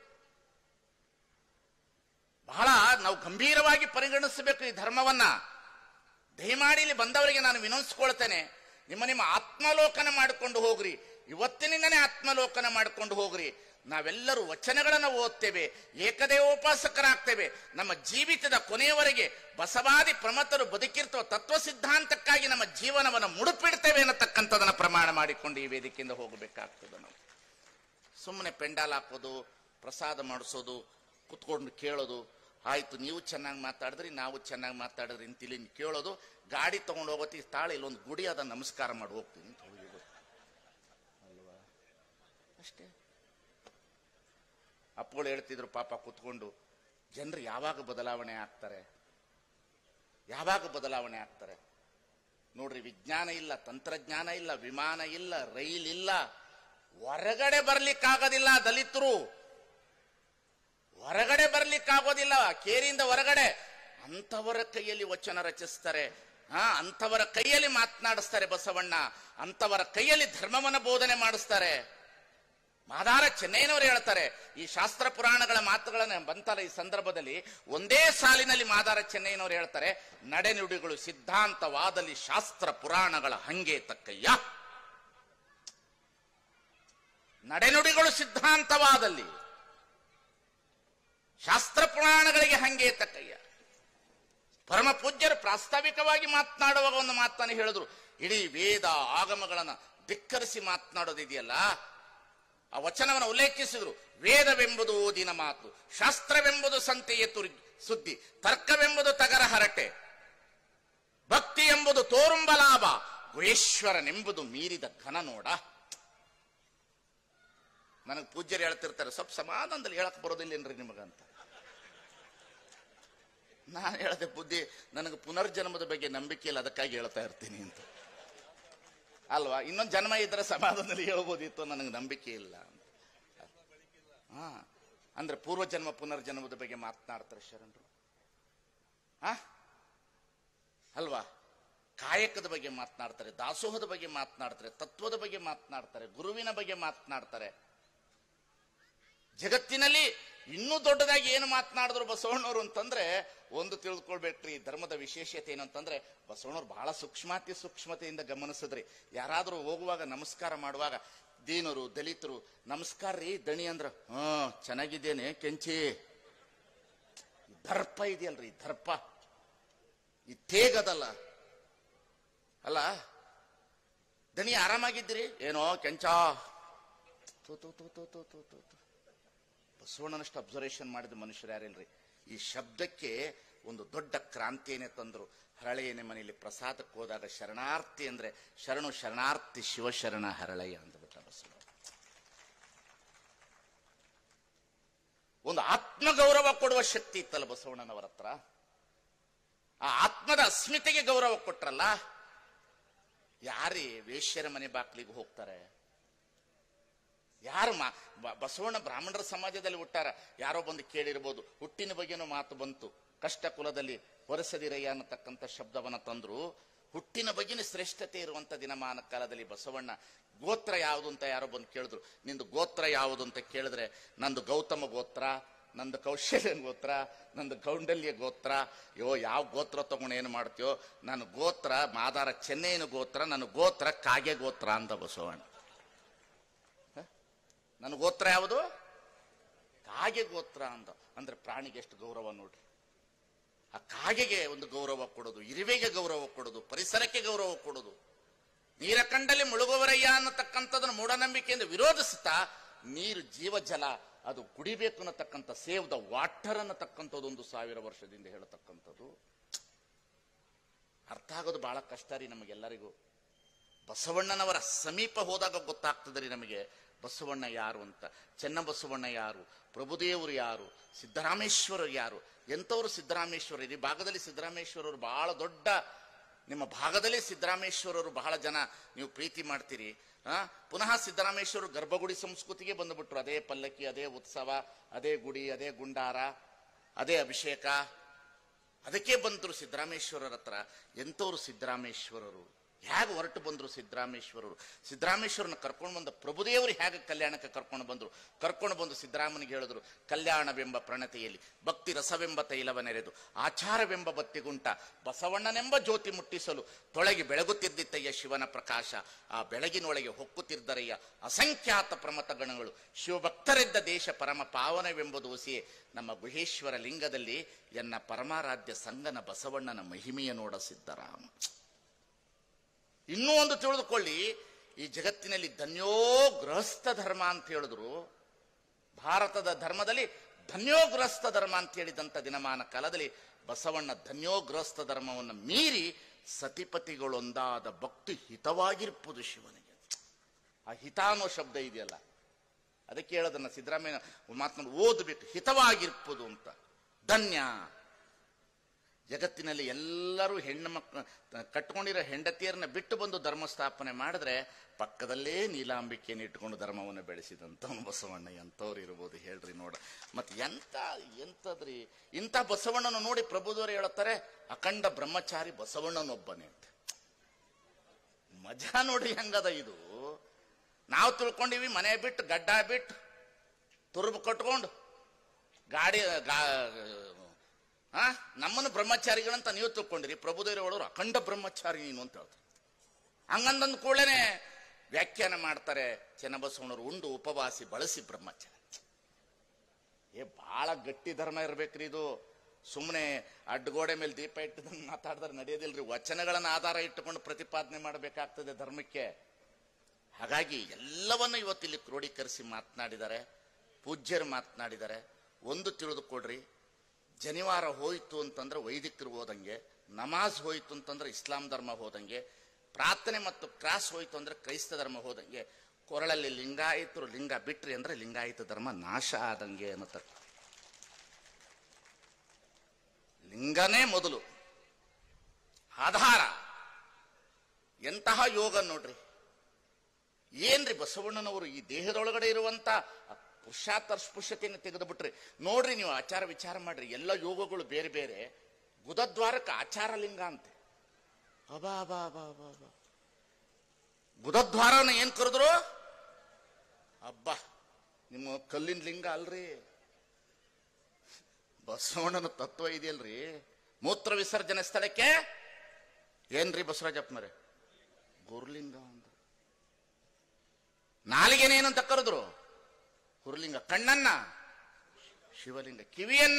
ಬಹಳ ನಾವು ಗಂಭೀರವಾಗಿ ಪರಿಗಣಿಸಬೇಕು ಈ ಧರ್ಮವನ್ನ ದಯಮಾಡಿ ಇಲ್ಲಿ ಬಂದವರಿಗೆ ನಾನು ವಿನೋದಿಸ್ಕೊಳ್ತೇನೆ ನಿಮ್ಮ ನಿಮ್ಮ ಆತ್ಮಲೋಕನ ಮಾಡಿಕೊಂಡು ಹೋಗ್ರಿ ಇವತ್ತಿನಿಂದನೇ ಆತ್ಮಲೋಕನ ಮಾಡಿಕೊಂಡು ಹೋಗ್ರಿ ನಾವೆಲ್ಲರೂ ವಚನಗಳನ್ನು ಓದ್ತೇವೆ ಏಕದೇವೋಪಾಸಕರಾಗ್ತೇವೆ ನಮ್ಮ ಜೀವಿತದ ಕೊನೆಯವರೆಗೆ ಬಸವಾದಿ ಪ್ರಮತರು ಬದುಕಿರ್ತವ ತತ್ವ ಸಿದ್ಧಾಂತಕ್ಕಾಗಿ ನಮ್ಮ ಜೀವನವನ್ನು ಮುಡುಪಿಡ್ತೇವೆ ಅನ್ನತಕ್ಕಂಥದನ್ನ ಪ್ರಮಾಣ ಮಾಡಿಕೊಂಡು ಈ ವೇದಿಕೆಯಿಂದ ಹೋಗಬೇಕಾಗ್ತದೆ ನಾವು ಸುಮ್ಮನೆ ಪೆಂಡಾಲ್ ಹಾಕೋದು ಪ್ರಸಾದ ಮಾಡಿಸೋದು ಕುತ್ಕೊಂಡು ಕೇಳೋದು ಆಯ್ತು ನೀವು ಚೆನ್ನಾಗಿ ಮಾತಾಡಿದ್ರಿ ನಾವು ಚೆನ್ನಾಗಿ ಮಾತಾಡಿದ್ರಿ ಅಂತಿಲ್ಲಿ ಕೇಳೋದು ಗಾಡಿ ತಗೊಂಡು ಹೋಗೋತಿ ತಾಳೆ ಇಲ್ಲೊಂದು ಗುಡಿ ಅದ ನಮಸ್ಕಾರ ಮಾಡಿ ಹೋಗ್ತೀನಿ ಅಂತ ಹೋಗಿದ್ದು ಅಲ್ವಾ ಅಷ್ಟೇ ಅಪ್ಪಗಳು ಹೇಳ್ತಿದ್ರು ಪಾಪ ಕುತ್ಕೊಂಡು ಜನರು ಯಾವಾಗ ಬದಲಾವಣೆ ಆಗ್ತಾರೆ ಯಾವಾಗ ಬದಲಾವಣೆ ಆಗ್ತಾರೆ ನೋಡ್ರಿ ವಿಜ್ಞಾನ ಇಲ್ಲ ತಂತ್ರಜ್ಞಾನ ಇಲ್ಲ ವಿಮಾನ ಇಲ್ಲ ರೈಲ್ ಇಲ್ಲ ಹೊರಗಡೆ ಬರ್ಲಿಕ್ಕಾಗೋದಿಲ್ಲ ದಲಿತರು ಹೊರಗಡೆ ಬರ್ಲಿಕ್ಕಾಗೋದಿಲ್ಲ ಕೇರಿಯಿಂದ ಹೊರಗಡೆ ಅಂತವರ ಕೈಯಲ್ಲಿ ವಚನ ರಚಿಸ್ತಾರೆ ಹಾ ಅಂತವರ ಕೈಯಲ್ಲಿ ಮಾತನಾಡಿಸ್ತಾರೆ ಬಸವಣ್ಣ ಅಂತವರ ಕೈಯಲ್ಲಿ ಧರ್ಮವನ್ನ ಬೋಧನೆ ಮಾಡಿಸ್ತಾರೆ ಮಾದಾರ ಚೆನ್ನೈನವರು ಹೇಳ್ತಾರೆ ಈ ಶಾಸ್ತ್ರ ಪುರಾಣಗಳ ಮಾತುಗಳನ್ನ ಬಂತಲ್ಲ ಈ ಸಂದರ್ಭದಲ್ಲಿ ಒಂದೇ ಸಾಲಿನಲ್ಲಿ ಮಾದಾರ ಚೆನ್ನೈನವರು ಹೇಳ್ತಾರೆ ನಡೆನುಡಿಗಳು ಸಿದ್ಧಾಂತವಾದಲ್ಲಿ ಶಾಸ್ತ್ರ ಪುರಾಣಗಳ ಹಂಗೆ ತಕ್ಕಯ್ಯ ನಡೆನುಡಿಗಳು ಸಿದ್ಧಾಂತವಾದಲ್ಲಿ ಶಾಸ್ತ್ರ ಪುರಾಣಗಳಿಗೆ ಹಂಗೆ ತಕ್ಕಯ್ಯ ಪರಮ ಪೂಜ್ಯರು ಪ್ರಾಸ್ತಾವಿಕವಾಗಿ ಮಾತನಾಡುವಾಗ ಒಂದು ಮಾತನ್ನು ಹೇಳಿದ್ರು ಇಡೀ ವೇದ ಆಗಮಗಳನ್ನ ಧಿಕ್ಕರಿಸಿ ಮಾತನಾಡೋದಿದೆಯಲ್ಲ ಆ ವಚನವನ್ನು ಉಲ್ಲೇಖಿಸಿದ್ರು ವೇದವೆಂಬುದು ಓದಿನ ಮಾತು ಶಾಸ್ತ್ರವೆಂಬುದು ಸಂತೆಯ ತುರಿ ಸುದ್ದಿ ತರ್ಕವೆಂಬುದು ತಗರ ಹರಟೆ ಭಕ್ತಿ ಎಂಬುದು ತೋರುಂಬ ಲಾಭ ಗುಹೇಶ್ವರನೆಂಬುದು ಮೀರಿದ ಘನ ನೋಡ ನನಗೆ ಪೂಜ್ಯರು ಹೇಳ್ತಿರ್ತಾರೆ ಸ್ವಲ್ಪ ಸಮಾಧಾನದಲ್ಲಿ ಹೇಳಕ್ ಬರೋದಿಲ್ಲೇನ್ರಿ ನಿಮಗಂತ ನಾನು ಹೇಳದೆ ಬುದ್ಧಿ ನನಗೆ ಪುನರ್ಜನ್ಮದ ಬಗ್ಗೆ ನಂಬಿಕೆ ಇಲ್ಲ ಅದಕ್ಕಾಗಿ ಹೇಳ್ತಾ ಇರ್ತೀನಿ ಅಂತ ಅಲ್ವಾ ಇನ್ನೊಂದು ಜನ್ಮ ಇದ್ರೆ ಸಮಾಧಾನದಲ್ಲಿ ಹೇಳ್ಬೋದಿತ್ತು ನನಗೆ ನಂಬಿಕೆ ಇಲ್ಲ ಅಂತ ಹಾ ಅಂದ್ರೆ ಪೂರ್ವಜನ್ಮ ಪುನರ್ಜನ್ಮದ ಬಗ್ಗೆ ಮಾತನಾಡ್ತಾರೆ ಶರಣರು ಹಾ ಅಲ್ವಾ ಕಾಯಕದ ಬಗ್ಗೆ ಮಾತನಾಡ್ತಾರೆ ದಾಸೋಹದ ಬಗ್ಗೆ ಮಾತನಾಡ್ತಾರೆ ತತ್ವದ ಬಗ್ಗೆ ಮಾತನಾಡ್ತಾರೆ ಗುರುವಿನ ಬಗ್ಗೆ ಮಾತನಾಡ್ತಾರೆ ಜಗತ್ತಿನಲ್ಲಿ ಇನ್ನೂ ದೊಡ್ಡದಾಗಿ ಏನು ಮಾತನಾಡಿದ್ರು ಬಸವಣ್ಣವರು ಅಂತಂದ್ರೆ ಒಂದು ತಿಳ್ಕೊಳ್ಬೇಕ್ರಿ ಧರ್ಮದ ವಿಶೇಷತೆ ಏನು ಅಂತಂದ್ರೆ ಬಸವಣ್ಣವ್ರು ಬಹಳ ಸೂಕ್ಷ್ಮಾತಿ ಸೂಕ್ಷ್ಮತೆಯಿಂದ ಗಮನಿಸಿದ್ರಿ ಯಾರಾದ್ರೂ ಹೋಗುವಾಗ ನಮಸ್ಕಾರ ಮಾಡುವಾಗ ದೀನರು ದಲಿತರು ನಮಸ್ಕಾರ ರೀ ದಣಿ ಅಂದ್ರ ಹ್ಮ್ ಚೆನ್ನಾಗಿದ್ದೇನೆ ಕೆಂಚಿ ಈ ದರ್ಪ ಇದೆಯಲ್ರಿ ಈ ದರ್ಪ ಈ ತೇಗದಲ್ಲ ಅಲ್ಲ ದಣಿ ಆರಾಮಾಗಿದ್ದೀರಿ ಏನೋ ಕೆಂಚ ತೂ ತೂ ತೂ ತೂ ತೂ ತೂ ತೂ ತೂ. ಬಸವಣ್ಣನಷ್ಟು ಅಬ್ಸರ್ವೇಷನ್ ಮಾಡಿದ ಮನುಷ್ಯರು ಯಾರೇನ್ರಿ ಈ ಶಬ್ದಕ್ಕೆ ಒಂದು ದೊಡ್ಡ ಕ್ರಾಂತಿಯನ್ನೇ ತಂದ್ರು ಹರಳೆಯನೆ ಮನೆಯಲ್ಲಿ ಪ್ರಸಾದಕ್ಕೆ ಹೋದಾಗ ಶರಣಾರ್ಥಿ ಅಂದ್ರೆ ಶರಣು ಶರಣಾರ್ಥಿ ಶಿವಶರಣ ಹರಳಯ್ಯ ಅಂದ್ಬಿಟ್ಟ ಬಸವ ಒಂದು ಆತ್ಮಗೌರವ ಕೊಡುವ ಶಕ್ತಿ ಇತ್ತಲ್ಲ ಬಸವಣ್ಣನವರ ಹತ್ರ ಆ ಆತ್ಮದ ಅಸ್ಮಿತೆಗೆ ಗೌರವ ಕೊಟ್ರಲ್ಲ ಯಾರೇ ವೇಶ್ಯರ ಮನೆ ಬಾಕ್ಲಿಗೆ ಹೋಗ್ತಾರೆ ಯಾರು ಮಾ ಬ- ಬಸವಣ್ಣ ಬ್ರಾಹ್ಮಣರ ಸಮಾಜದಲ್ಲಿ ಹುಟ್ಟಾರ ಯಾರೋ ಬಂದು ಕೇಳಿರ್ಬೋದು ಹುಟ್ಟಿನ ಬಗ್ಗೆನೂ ಮಾತು ಬಂತು ಕಷ್ಟ ಕುಲದಲ್ಲಿ ಹೊರಸದಿರಯ್ಯ ಅನ್ನತಕ್ಕಂಥ ಶಬ್ದವನ್ನ ತಂದ್ರು ಹುಟ್ಟಿನ ಬಗ್ಗೆನ ಶ್ರೇಷ್ಠತೆ ಇರುವಂತ ದಿನಮಾನ ಕಾಲದಲ್ಲಿ ಬಸವಣ್ಣ ಗೋತ್ರ ಯಾವುದು ಅಂತ ಯಾರೋ ಬಂದು ಕೇಳಿದ್ರು ನಿಂದು ಗೋತ್ರ ಯಾವುದು ಅಂತ ಕೇಳಿದ್ರೆ ನಂದು ಗೌತಮ ಗೋತ್ರ ನಂದು ಕೌಶಲ್ಯ ಗೋತ್ರ ನಂದು ಕೌಂಡಲ್ಯ ಗೋತ್ರ ಯೋ ಯಾವ ಗೋತ್ರ ತಗೊಂಡು ಏನು ಮಾಡ್ತೀಯೋ ನನ್ನ ಗೋತ್ರ ಮಾದಾರ ಚೆನ್ನೈನ ಗೋತ್ರ ನನ್ನ ಗೋತ್ರ ಕಾಗೆ ಗೋತ್ರ ಅಂತ ಬಸವಣ್ಣ ನನ್ನ ಗೋತ್ರ ಯಾವುದು ಕಾಗೆ ಗೋತ್ರ ಅಂತ ಅಂದ್ರೆ ಪ್ರಾಣಿಗೆ ಎಷ್ಟು ಗೌರವ ನೋಡ್ರಿ ಆ ಕಾಗೆಗೆ ಒಂದು ಗೌರವ ಕೊಡೋದು ಇರುವೆಗೆ ಗೌರವ ಕೊಡೋದು ಪರಿಸರಕ್ಕೆ ಗೌರವ ಕೊಡೋದು ನೀರ ಕಂಡಲ್ಲಿ ಮುಳುಗುವರಯ್ಯ ಅನ್ನತಕ್ಕಂಥದನ್ನು ಮೂಢನಂಬಿಕೆಯಿಂದ ವಿರೋಧಿಸುತ್ತಾ ನೀರು ಜೀವಜಲ ಅದು ಕುಡಿಬೇಕು ಅನ್ನತಕ್ಕಂಥ ಸೇವ್ ದ ವಾಟರ್ ಅನ್ನತಕ್ಕಂಥದ್ದು ಒಂದು ಸಾವಿರ ವರ್ಷದಿಂದ ಹೇಳತಕ್ಕಂಥದ್ದು ಅರ್ಥ ಆಗೋದು ಬಹಳ ಕಷ್ಟ ರೀ ನಮಗೆಲ್ಲರಿಗೂ ಬಸವಣ್ಣನವರ ಸಮೀಪ ಹೋದಾಗ ಗೊತ್ತಾಗ್ತದೆ ರೀ ನಮಗೆ ಬಸವಣ್ಣ ಯಾರು ಅಂತ ಚೆನ್ನಬಸವಣ್ಣ ಯಾರು ಪ್ರಭುದೇವರು ಯಾರು ಸಿದ್ದರಾಮೇಶ್ವರರು ಯಾರು ಎಂಥವ್ರು ಸಿದ್ದರಾಮೇಶ್ವರ ಈ ಭಾಗದಲ್ಲಿ ಸಿದ್ದರಾಮೇಶ್ವರರು ಬಹಳ ದೊಡ್ಡ ನಿಮ್ಮ ಭಾಗದಲ್ಲಿ ಸಿದ್ದರಾಮೇಶ್ವರರು ಬಹಳ ಜನ ನೀವು ಪ್ರೀತಿ ಮಾಡ್ತೀರಿ ಆ ಪುನಃ ಸಿದ್ದರಾಮೇಶ್ವರರು ಗರ್ಭಗುಡಿ ಸಂಸ್ಕೃತಿಗೆ ಬಂದುಬಿಟ್ರು ಅದೇ ಪಲ್ಲಕ್ಕಿ ಅದೇ ಉತ್ಸವ ಅದೇ ಗುಡಿ ಅದೇ ಗುಂಡಾರ ಅದೇ ಅಭಿಷೇಕ ಅದಕ್ಕೆ ಬಂದ್ರು ಸಿದ್ದರಾಮೇಶ್ವರರ ಹತ್ರ ಎಂಥವ್ರು ಸಿದ್ದರಾಮೇಶ್ವರರು ಹೇಗೆ ಹೊರಟು ಬಂದ್ರು ಸಿದ್ದರಾಮೇಶ್ವರರು ಸಿದ್ದರಾಮೇಶ್ವರನ ಕರ್ಕೊಂಡು ಬಂದ ಪ್ರಭುದೇವರು ಹೇಗೆ ಕಲ್ಯಾಣಕ್ಕೆ ಕರ್ಕೊಂಡು ಬಂದ್ರು ಕರ್ಕೊಂಡು ಬಂದು ಸಿದ್ದರಾಮನಿಗೆ ಹೇಳಿದ್ರು ಕಲ್ಯಾಣವೆಂಬ ಪ್ರಣತೆಯಲ್ಲಿ ಭಕ್ತಿ ರಸವೆಂಬ ತೈಲವ ನೆರೆದು ಆಚಾರವೆಂಬ ಬತ್ತಿಗುಂಟ ಬಸವಣ್ಣನೆಂಬ ಜ್ಯೋತಿ ಮುಟ್ಟಿಸಲು ತೊಳಗಿ ಬೆಳಗುತ್ತಿದ್ದಿತ್ತಯ್ಯ ಶಿವನ ಪ್ರಕಾಶ ಆ ಬೆಳಗಿನೊಳಗೆ ಹೊಕ್ಕುತ್ತಿದ್ದರಯ್ಯ ಅಸಂಖ್ಯಾತ ಪ್ರಮತ ಗಣಗಳು ಶಿವಭಕ್ತರಿದ್ದ ದೇಶ ಪರಮ ಪಾವನವೆಂಬುದು ಒಸಿಯೇ ನಮ್ಮ ಗುಹೇಶ್ವರ ಲಿಂಗದಲ್ಲಿ ಎನ್ನ ಪರಮಾರಾಧ್ಯ ಸಂಗನ ಬಸವಣ್ಣನ ಮಹಿಮೆಯ ನೋಡ ಸಿದ್ದರಾಮ ಇನ್ನೂ ಒಂದು ತಿಳಿದುಕೊಳ್ಳಿ ಈ ಜಗತ್ತಿನಲ್ಲಿ ಧನ್ಯೋ ಗೃಹಸ್ಥ ಧರ್ಮ ಅಂತ ಹೇಳಿದ್ರು ಭಾರತದ ಧರ್ಮದಲ್ಲಿ ಧನ್ಯೋ ಗೃಹಸ್ಥ ಧರ್ಮ ಅಂತ ಹೇಳಿದಂತ ದಿನಮಾನ ಕಾಲದಲ್ಲಿ ಬಸವಣ್ಣ ಧನ್ಯೋ ಗೃಹಸ್ಥ ಧರ್ಮವನ್ನು ಮೀರಿ ಸತಿಪತಿಗಳೊಂದಾದ ಭಕ್ತಿ ಹಿತವಾಗಿರ್ಬೋದು ಶಿವನಿಗೆ ಆ ಹಿತ ಅನ್ನೋ ಶಬ್ದ ಇದೆಯಲ್ಲ ಅದಕ್ಕೆ ಹೇಳೋದನ್ನ ಸಿದ್ದರಾಮಯ್ಯ ಮಾತನಾಡಿ ಓದಬೇಕು ಹಿತವಾಗಿರ್ಬೋದು ಅಂತ ಧನ್ಯ ಜಗತ್ತಿನಲ್ಲಿ ಎಲ್ಲರೂ ಹೆಣ್ಣು ಮಕ್ಕ ಕಟ್ಕೊಂಡಿರೋ ಹೆಂಡತಿಯರನ್ನ ಬಿಟ್ಟು ಬಂದು ಧರ್ಮ ಸ್ಥಾಪನೆ ಮಾಡಿದ್ರೆ ಪಕ್ಕದಲ್ಲೇ ನೀಲಾಂಬಿಕೆಯನ್ನು ಇಟ್ಕೊಂಡು ಧರ್ಮವನ್ನು ಬೆಳೆಸಿದಂಥವನು ಬಸವಣ್ಣ ಎಂಥವ್ರು ಇರ್ಬೋದು ಹೇಳ್ರಿ ನೋಡ ಮತ್ತೆ ಎಂತ ಎಂತದ್ರಿ ಇಂಥ ಬಸವಣ್ಣನ ನೋಡಿ ಪ್ರಭುದವರು ಹೇಳುತ್ತಾರೆ ಅಖಂಡ ಬ್ರಹ್ಮಚಾರಿ ಬಸವಣ್ಣನೊಬ್ಬನೇ ಅಂತ ಮಜಾ ನೋಡಿ ಹೆಂಗದ ಇದು ನಾವು ತಿಳ್ಕೊಂಡಿವಿ ಮನೆ ಬಿಟ್ಟು ಗಡ್ಡ ಬಿಟ್ಟು ತುರುಬು ಕಟ್ಕೊಂಡು ಗಾಡಿ ಗಾ ಆ ನಮ್ಮನ್ನು ಬ್ರಹ್ಮಚಾರಿಗಳಂತ ನೀವು ತಿಳ್ಕೊಂಡಿರಿ ಪ್ರಭುದೇವರು ಹೇಳೋರು ಅಖಂಡ ಬ್ರಹ್ಮಚಾರಿ ನೀನು ಅಂತ ಹೇಳ್ತಾರೆ ಹಂಗಂದಂದ ಕೂಡಲೇ ವ್ಯಾಖ್ಯಾನ ಮಾಡ್ತಾರೆ ಚೆನ್ನಬಸವಣ್ಣರು ಉಂಡು ಉಪವಾಸಿ ಬಳಸಿ ಬ್ರಹ್ಮಚಾರಿ ಏ ಬಹಳ ಗಟ್ಟಿ ಧರ್ಮ ಇರ್ಬೇಕ್ರಿ ಇದು ಸುಮ್ಮನೆ ಅಡ್ಡಗೋಡೆ ಮೇಲೆ ದೀಪ ಇಟ್ಟದಂಗೆ ಮಾತಾಡಿದ್ರೆ ನಡೆಯೋದಿಲ್ರಿ ವಚನಗಳನ್ನ ಆಧಾರ ಇಟ್ಟುಕೊಂಡು ಪ್ರತಿಪಾದನೆ ಮಾಡಬೇಕಾಗ್ತದೆ ಧರ್ಮಕ್ಕೆ ಹಾಗಾಗಿ ಎಲ್ಲವನ್ನು ಇವತ್ತಿಲ್ಲಿ ಕ್ರೋಢೀಕರಿಸಿ ಮಾತನಾಡಿದ್ದಾರೆ ಪೂಜ್ಯರು ಮಾತನಾಡಿದ್ದಾರೆ ಒಂದು ತಿಳಿದುಕೊಡ್ರಿ ಜನಿವಾರ ಹೋಯಿತು ಅಂತಂದ್ರೆ ವೈದಿಕರು ಹೋದಂಗೆ ನಮಾಜ್ ಹೋಯಿತು ಅಂತಂದ್ರೆ ಇಸ್ಲಾಂ ಧರ್ಮ ಹೋದಂಗೆ ಪ್ರಾರ್ಥನೆ ಮತ್ತು ಕ್ರಾಸ್ ಹೋಯಿತು ಅಂದ್ರೆ ಕ್ರೈಸ್ತ ಧರ್ಮ ಹೋದಂಗೆ ಕೊರಳಲ್ಲಿ ಲಿಂಗಾಯತರು ಲಿಂಗ ಬಿಟ್ರಿ ಅಂದ್ರೆ ಲಿಂಗಾಯತ ಧರ್ಮ ನಾಶ ಆದಂಗೆ ಅನ್ನತ್ತ ಲಿಂಗನೇ ಮೊದಲು ಆಧಾರ ಎಂತಹ ಯೋಗ ನೋಡ್ರಿ ಏನ್ರಿ ಬಸವಣ್ಣನವರು ಈ ದೇಹದೊಳಗಡೆ ಇರುವಂತ ಪುರುಷಾರ್ಥ ಸ್ಪೃಶ್ಯತೆಯನ್ನು ತೆಗೆದು ಬಿಟ್ರಿ ನೋಡ್ರಿ ನೀವು ಆಚಾರ ವಿಚಾರ ಮಾಡ್ರಿ ಎಲ್ಲ ಯೋಗಗಳು ಬೇರೆ ಬೇರೆ ಗುದದ್ವಾರಕ್ಕೆ ಆಚಾರ ಲಿಂಗ ಅಂತೆ ಅಬಾ ಅಬಾ ಅಬಾ ಅಬಾ ಅಬಾ ಗುದದ್ವಾರನ ಏನ್ ಕರೆದ್ರು ಅಬ್ಬಾ ನಿಮ್ಮ ಕಲ್ಲಿನ ಲಿಂಗ ಅಲ್ರಿ ಬಸವಣ್ಣನ ತತ್ವ ಇದೆಯಲ್ರಿ ಮೂತ್ರ ವಿಸರ್ಜನೆ ಸ್ಥಳಕ್ಕೆ ಏನ್ರಿ ಬಸವರಾಜಪ್ಪನವ್ರೆ ಗುರುಲಿಂಗ ಅಂದ್ರು ನಾಲಿಗೆನೇನಂತ ಕರೆದ್ರು ಹುರುಲಿಂಗ ಕಣ್ಣನ್ನ ಶಿವಲಿಂಗ ಕಿವಿಯನ್ನ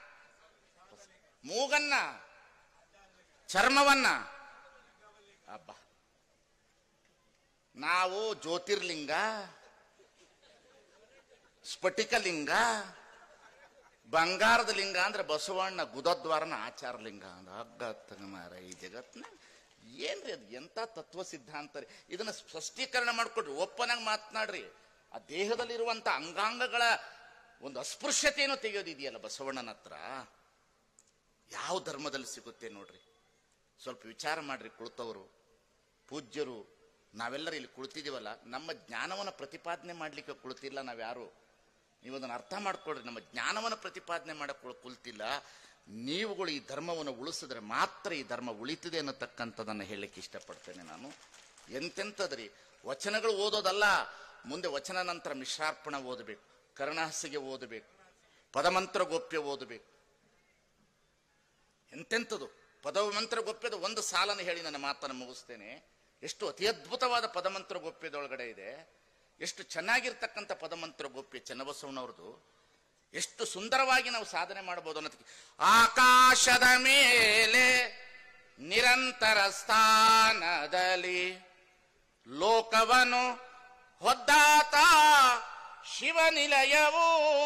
ಮೂಗನ್ನ ಚರ್ಮವನ್ನ ಅಬ್ಬ ನಾವು ಜ್ಯೋತಿರ್ಲಿಂಗ ಸ್ಫಟಿಕಲಿಂಗ ಬಂಗಾರದ ಲಿಂಗ ಅಂದ್ರೆ ಬಸವಣ್ಣ ಗುದದ್ವಾರನ ಆಚಾರ ಲಿಂಗ ಅಂದ್ರೆ ಹಗ್ಗ ಮಾರ ಈ ಜಗತ್ನ ಏನ್ರಿ ಅದು ಎಂತ ತತ್ವ ಸಿದ್ಧಾಂತ ರೀ ಇದನ್ನ ಸ್ಪಷ್ಟೀಕರಣ ಮಾಡ್ಕೊಡ್ರಿ ಒಪ್ಪನಾಗ ಮಾತನಾಡ್ರಿ ಆ ದೇಹದಲ್ಲಿರುವಂತ ಅಂಗಾಂಗಗಳ ಒಂದು ಅಸ್ಪೃಶ್ಯತೆಯನ್ನು ತೆಗೆಯೋದಿದೆಯಲ್ಲ ಬಸವಣ್ಣನ ಹತ್ರ ಯಾವ ಧರ್ಮದಲ್ಲಿ ಸಿಗುತ್ತೆ ನೋಡ್ರಿ ಸ್ವಲ್ಪ ವಿಚಾರ ಮಾಡ್ರಿ ಕುಳಿತವರು ಪೂಜ್ಯರು ನಾವೆಲ್ಲರೂ ಇಲ್ಲಿ ಕುಳಿತಿದೀವಲ್ಲ ನಮ್ಮ ಜ್ಞಾನವನ್ನು ಪ್ರತಿಪಾದನೆ ಮಾಡ್ಲಿಕ್ಕೆ ಕುಳಿತಿಲ್ಲ ನಾವ್ಯಾರು ನೀವು ಅದನ್ನು ಅರ್ಥ ಮಾಡ್ಕೊಳ್ರಿ ನಮ್ಮ ಜ್ಞಾನವನ್ನು ಪ್ರತಿಪಾದನೆ ಮಾಡಕ್ ಕುಳಿತಿಲ್ಲ ನೀವುಗಳು ಈ ಧರ್ಮವನ್ನು ಉಳಿಸಿದ್ರೆ ಮಾತ್ರ ಈ ಧರ್ಮ ಉಳಿತದೆ ಅನ್ನತಕ್ಕಂಥದ್ದನ್ನು ಹೇಳಲಿಕ್ಕೆ ಇಷ್ಟಪಡ್ತೇನೆ ನಾನು ಎಂತೆಂಥದ್ರಿ ವಚನಗಳು ಓದೋದಲ್ಲ ಮುಂದೆ ವಚನ ನಂತರ ಮಿಶ್ರಾರ್ಪಣ ಓದಬೇಕು ಕರ್ಣಹಾಸಿಗೆ ಓದಬೇಕು ಪದಮಂತ್ರ ಗೋಪ್ಯ ಓದಬೇಕು ಎಂತೆಂಥದ್ದು ಪದವ ಮಂತ್ರ ಗೋಪ್ಯದ ಒಂದು ಸಾಲನ್ನು ಹೇಳಿ ನನ್ನ ಮಾತನ್ನು ಮುಗಿಸ್ತೇನೆ ಎಷ್ಟು ಅತಿ ಅದ್ಭುತವಾದ ಪದಮಂತ್ರ ಗೋಪ್ಯದೊಳಗಡೆ ಇದೆ ಎಷ್ಟು ಚೆನ್ನಾಗಿರ್ತಕ್ಕಂಥ ಪದಮಂತ್ರ ಗೋಪ್ಯ ಚನ್ನಬಸವಣ್ಣವ್ರದ್ದು ಎಷ್ಟು ಸುಂದರವಾಗಿ ನಾವು ಸಾಧನೆ ಮಾಡಬಹುದು ಅನ್ನೋದಕ್ಕೆ ಆಕಾಶದ ಮೇಲೆ ನಿರಂತರ ಸ್ಥಾನದಲ್ಲಿ ಲೋಕವನ್ನು ಹೊದ್ದಾತ ಶಿವನಿಲಯವೂ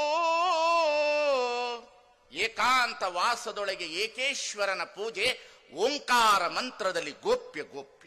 ಏಕಾಂತ ವಾಸದೊಳಗೆ ಏಕೇಶ್ವರನ ಪೂಜೆ ಓಂಕಾರ ಮಂತ್ರದಲ್ಲಿ ಗೋಪ್ಯ ಗೋಪ್ಯ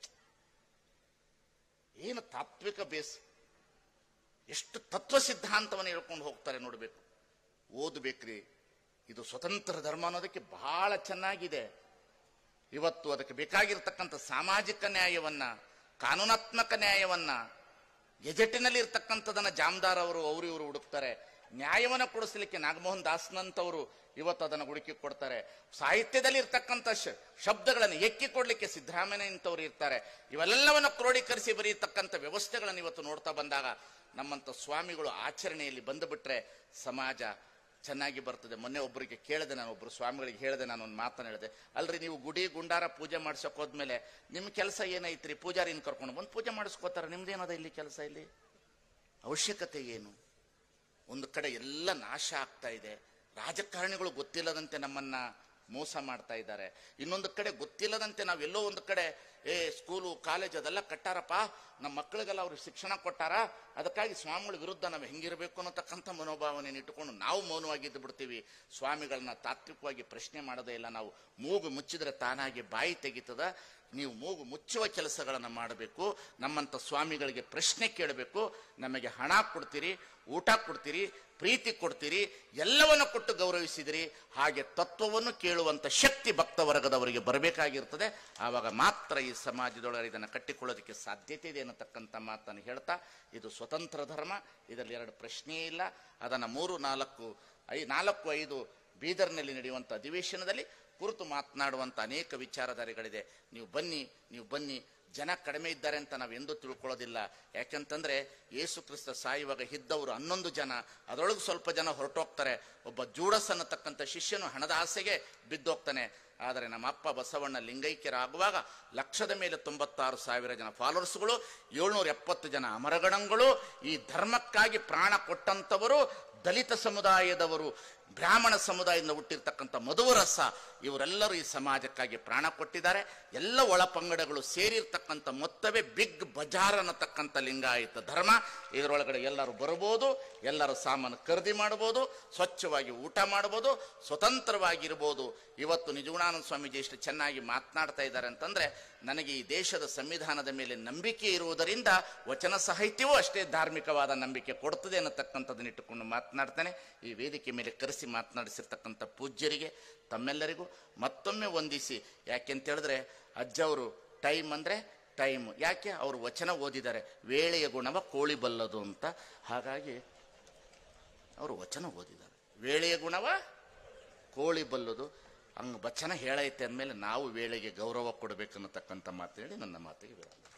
ಏನು ತಾತ್ವಿಕ ಬೇಸ್ ಎಷ್ಟು ತತ್ವ ಸಿದ್ಧಾಂತವನ್ನು ಹೇಳ್ಕೊಂಡು ಹೋಗ್ತಾರೆ ನೋಡ್ಬೇಕು ಓದಬೇಕ್ರಿ ಇದು ಸ್ವತಂತ್ರ ಧರ್ಮ ಅನ್ನೋದಕ್ಕೆ ಬಹಳ ಚೆನ್ನಾಗಿದೆ ಇವತ್ತು ಅದಕ್ಕೆ ಬೇಕಾಗಿರ್ತಕ್ಕಂಥ ಸಾಮಾಜಿಕ ನ್ಯಾಯವನ್ನ ಕಾನೂನಾತ್ಮಕ ನ್ಯಾಯವನ್ನ ಗೆಜೆಟಿನಲ್ಲಿ ಇರ್ತಕ್ಕಂಥದನ್ನ ಜಾಮದಾರ್ ಅವರು ಅವರು ಇವರು ಹುಡುಕ್ತಾರೆ ನ್ಯಾಯವನ್ನು ಕೊಡಿಸ್ಲಿಕ್ಕೆ ನಾಗಮೋಹನ್ ದಾಸ್ನಂತವರು ಇವತ್ತು ಅದನ್ನು ಹುಡುಕಿ ಕೊಡ್ತಾರೆ ಸಾಹಿತ್ಯದಲ್ಲಿ ಇರ್ತಕ್ಕಂಥ ಶ- ಶಬ್ದಗಳನ್ನು ಎಕ್ಕಿ ಕೊಡ್ಲಿಕ್ಕೆ ಸಿದ್ದರಾಮಯ್ಯ ಇಂಥವ್ರು ಇರ್ತಾರೆ ಇವೆಲ್ಲವನ್ನು ಕ್ರೋಢೀಕರಿಸಿ ಬರೆಯತಕ್ಕಂಥ ವ್ಯವಸ್ಥೆಗಳನ್ನು ಇವತ್ತು ನೋಡ್ತಾ ಬಂದಾಗ ನಮ್ಮಂತ ಸ್ವಾಮಿಗಳು ಆಚರಣೆಯಲ್ಲಿ ಬಂದುಬಿಟ್ರೆ ಸಮಾಜ ಚೆನ್ನಾಗಿ ಬರ್ತದೆ ಮೊನ್ನೆ ಒಬ್ಬರಿಗೆ ಕೇಳಿದೆ ನಾನು ಒಬ್ಬರು ಸ್ವಾಮಿಗಳಿಗೆ ಹೇಳಿದೆ ನಾನು ಒಂದು ಮಾತನ್ನು ಹೇಳಿದೆ ಅಲ್ರಿ ನೀವು ಗುಡಿ ಗುಂಡಾರ ಪೂಜೆ ಮಾಡ್ಸಕ್ ಹೋದ್ಮೇಲೆ ನಿಮ್ಮ ಕೆಲಸ ಏನೈತ್ರಿ ಪೂಜಾರಿನ ಕರ್ಕೊಂಡು ಬಂದು ಪೂಜೆ ಮಾಡಿಸ್ಕೋತಾರೆ ನಿಮ್ದೇನದ ಇಲ್ಲಿ ಕೆಲಸ ಇಲ್ಲಿ ಅವಶ್ಯಕತೆ ಏನು ಒಂದು ಕಡೆ ಎಲ್ಲ ನಾಶ ಆಗ್ತಾ ಇದೆ ರಾಜಕಾರಣಿಗಳು ಗೊತ್ತಿಲ್ಲದಂತೆ ನಮ್ಮನ್ನ ಮೋಸ ಮಾಡ್ತಾ ಇದ್ದಾರೆ ಇನ್ನೊಂದು ಕಡೆ ಗೊತ್ತಿಲ್ಲದಂತೆ ನಾವೆಲ್ಲೋ ಒಂದು ಕಡೆ ಏ ಸ್ಕೂಲು ಕಾಲೇಜ್ ಅದೆಲ್ಲ ಕಟ್ಟಾರಪ್ಪ ನಮ್ಮ ಮಕ್ಕಳಿಗೆಲ್ಲ ಅವ್ರು ಶಿಕ್ಷಣ ಕೊಟ್ಟಾರ ಅದಕ್ಕಾಗಿ ಸ್ವಾಮಿಗಳ ವಿರುದ್ಧ ನಾವು ಹೆಂಗಿರಬೇಕು ಅನ್ನತಕ್ಕಂಥ ಮನೋಭಾವನೆಯನ್ನು ಇಟ್ಟುಕೊಂಡು ನಾವು ಮೌನವಾಗಿದ್ದು ಬಿಡ್ತೀವಿ ಸ್ವಾಮಿಗಳನ್ನ ತಾತ್ವಿಕವಾಗಿ ಪ್ರಶ್ನೆ ಮಾಡೋದೇ ಇಲ್ಲ ನಾವು ಮೂಗು ಮುಚ್ಚಿದ್ರೆ ತಾನಾಗಿ ಬಾಯಿ ತೆಗಿತದ ನೀವು ಮೂಗು ಮುಚ್ಚುವ ಕೆಲಸಗಳನ್ನು ಮಾಡಬೇಕು ನಮ್ಮಂಥ ಸ್ವಾಮಿಗಳಿಗೆ ಪ್ರಶ್ನೆ ಕೇಳಬೇಕು ನಮಗೆ ಹಣ ಕೊಡ್ತೀರಿ ಊಟ ಕೊಡ್ತೀರಿ ಪ್ರೀತಿ ಕೊಡ್ತೀರಿ ಎಲ್ಲವನ್ನು ಕೊಟ್ಟು ಗೌರವಿಸಿದಿರಿ ಹಾಗೆ ತತ್ವವನ್ನು ಕೇಳುವಂಥ ಶಕ್ತಿ ಭಕ್ತವರ್ಗದವರಿಗೆ ಬರಬೇಕಾಗಿರ್ತದೆ ಆವಾಗ ಮಾತ್ರ ಈ ಸಮಾಜದೊಳಗೆ ಇದನ್ನು ಕಟ್ಟಿಕೊಳ್ಳೋದಕ್ಕೆ ಸಾಧ್ಯತೆ ಇದೆ ಅನ್ನತಕ್ಕಂಥ ಮಾತನ್ನು ಹೇಳ್ತಾ ಇದು ಸ್ವತಂತ್ರ ಧರ್ಮ ಇದರಲ್ಲಿ ಎರಡು ಪ್ರಶ್ನೆಯೇ ಇಲ್ಲ ಅದನ್ನು ಮೂರು ನಾಲ್ಕು ಐ ನಾಲ್ಕು ಐದು ಬೀದರ್ನಲ್ಲಿ ನಡೆಯುವಂಥ ಅಧಿವೇಶನದಲ್ಲಿ ಕುರಿತು ಮಾತನಾಡುವಂಥ ಅನೇಕ ವಿಚಾರಧಾರೆಗಳಿದೆ ನೀವು ಬನ್ನಿ ನೀವು ಬನ್ನಿ ಜನ ಕಡಿಮೆ ಇದ್ದಾರೆ ಅಂತ ನಾವು ಎಂದೂ ತಿಳ್ಕೊಳ್ಳೋದಿಲ್ಲ ಯಾಕೆಂತಂದ್ರೆ ಯೇಸು ಕ್ರಿಸ್ತ ಸಾಯುವಾಗ ಇದ್ದವರು ಹನ್ನೊಂದು ಜನ ಅದರೊಳಗೆ ಸ್ವಲ್ಪ ಜನ ಹೊರಟೋಗ್ತಾರೆ ಒಬ್ಬ ಜೂಡಸ್ ಅನ್ನತಕ್ಕಂಥ ಶಿಷ್ಯನು ಹಣದ ಆಸೆಗೆ ಬಿದ್ದೋಗ್ತಾನೆ ಆದರೆ ನಮ್ಮ ಅಪ್ಪ ಬಸವಣ್ಣ ಲಿಂಗೈಕ್ಯರಾಗುವಾಗ ಲಕ್ಷದ ಮೇಲೆ ತೊಂಬತ್ತಾರು ಸಾವಿರ ಜನ ಫಾಲೋವರ್ಸ್ಗಳು ಏಳ್ನೂರ ಎಪ್ಪತ್ತು ಜನ ಅಮರಗಣಗಳು ಈ ಧರ್ಮಕ್ಕಾಗಿ ಪ್ರಾಣ ಕೊಟ್ಟಂಥವರು ದಲಿತ ಸಮುದಾಯದವರು ಬ್ರಾಹ್ಮಣ ಸಮುದಾಯದಿಂದ ಹುಟ್ಟಿರ್ತಕ್ಕಂಥ ಮಧುವರಸ ಇವರೆಲ್ಲರೂ ಈ ಸಮಾಜಕ್ಕಾಗಿ ಪ್ರಾಣ ಕೊಟ್ಟಿದ್ದಾರೆ ಎಲ್ಲ ಒಳಪಂಗಡಗಳು ಸೇರಿರ್ತಕ್ಕಂಥ ಮೊತ್ತವೇ ಬಿಗ್ ಬಜಾರ್ ಅನ್ನತಕ್ಕಂಥ ಲಿಂಗಾಯತ ಧರ್ಮ ಇದರೊಳಗಡೆ ಎಲ್ಲರೂ ಬರ್ಬೋದು ಎಲ್ಲರೂ ಸಾಮಾನು ಖರೀದಿ ಮಾಡ್ಬೋದು ಸ್ವಚ್ಛವಾಗಿ ಊಟ ಮಾಡ್ಬೋದು ಸ್ವತಂತ್ರವಾಗಿರ್ಬೋದು ಇವತ್ತು ನಿಜಗುಣಾನಂದ ಸ್ವಾಮೀಜಿ ಎಷ್ಟು ಚೆನ್ನಾಗಿ ಮಾತನಾಡ್ತಾ ಇದ್ದಾರೆ ಅಂತಂದ್ರೆ ನನಗೆ ಈ ದೇಶದ ಸಂವಿಧಾನದ ಮೇಲೆ ನಂಬಿಕೆ ಇರುವುದರಿಂದ ವಚನ ಸಾಹಿತ್ಯವೂ ಅಷ್ಟೇ ಧಾರ್ಮಿಕವಾದ ನಂಬಿಕೆ ಕೊಡ್ತದೆ ಅನ್ನತಕ್ಕಂಥದ್ದನ್ನ ಇಟ್ಟುಕೊಂಡು ಮಾತನಾಡ್ತಾನೆ ಈ ವೇದಿಕೆ ಮೇಲೆ ಕರೆಸಿ ಮಾತನಾಡಿಸಿರ್ತಕ್ಕಂಥ ಪೂಜ್ಯರಿಗೆ ತಮ್ಮೆಲ್ಲರಿಗೂ ಮತ್ತೊಮ್ಮೆ ವಂದಿಸಿ ಯಾಕೆಂತ ಹೇಳಿದ್ರೆ ಅಜ್ಜವರು ಟೈಮ್ ಅಂದ್ರೆ ಟೈಮ್ ಯಾಕೆ ಅವರು ವಚನ ಓದಿದ್ದಾರೆ ವೇಳೆಯ ಗುಣವ ಕೋಳಿ ಬಲ್ಲದು ಅಂತ ಹಾಗಾಗಿ ಅವರು ವಚನ ಓದಿದ್ದಾರೆ ವೇಳೆಯ ಗುಣವ ಕೋಳಿ ಬಲ್ಲದು ಹಂಗ ವಚನ ಹೇಳೈತೆ ಅಂದಮೇಲೆ ನಾವು ವೇಳೆಗೆ ಗೌರವ ಕೊಡಬೇಕನ್ನತಕ್ಕಂಥ ಮಾತು ಹೇಳಿ ನನ್ನ ಮಾತಿಗೆ ವಿರಾಮ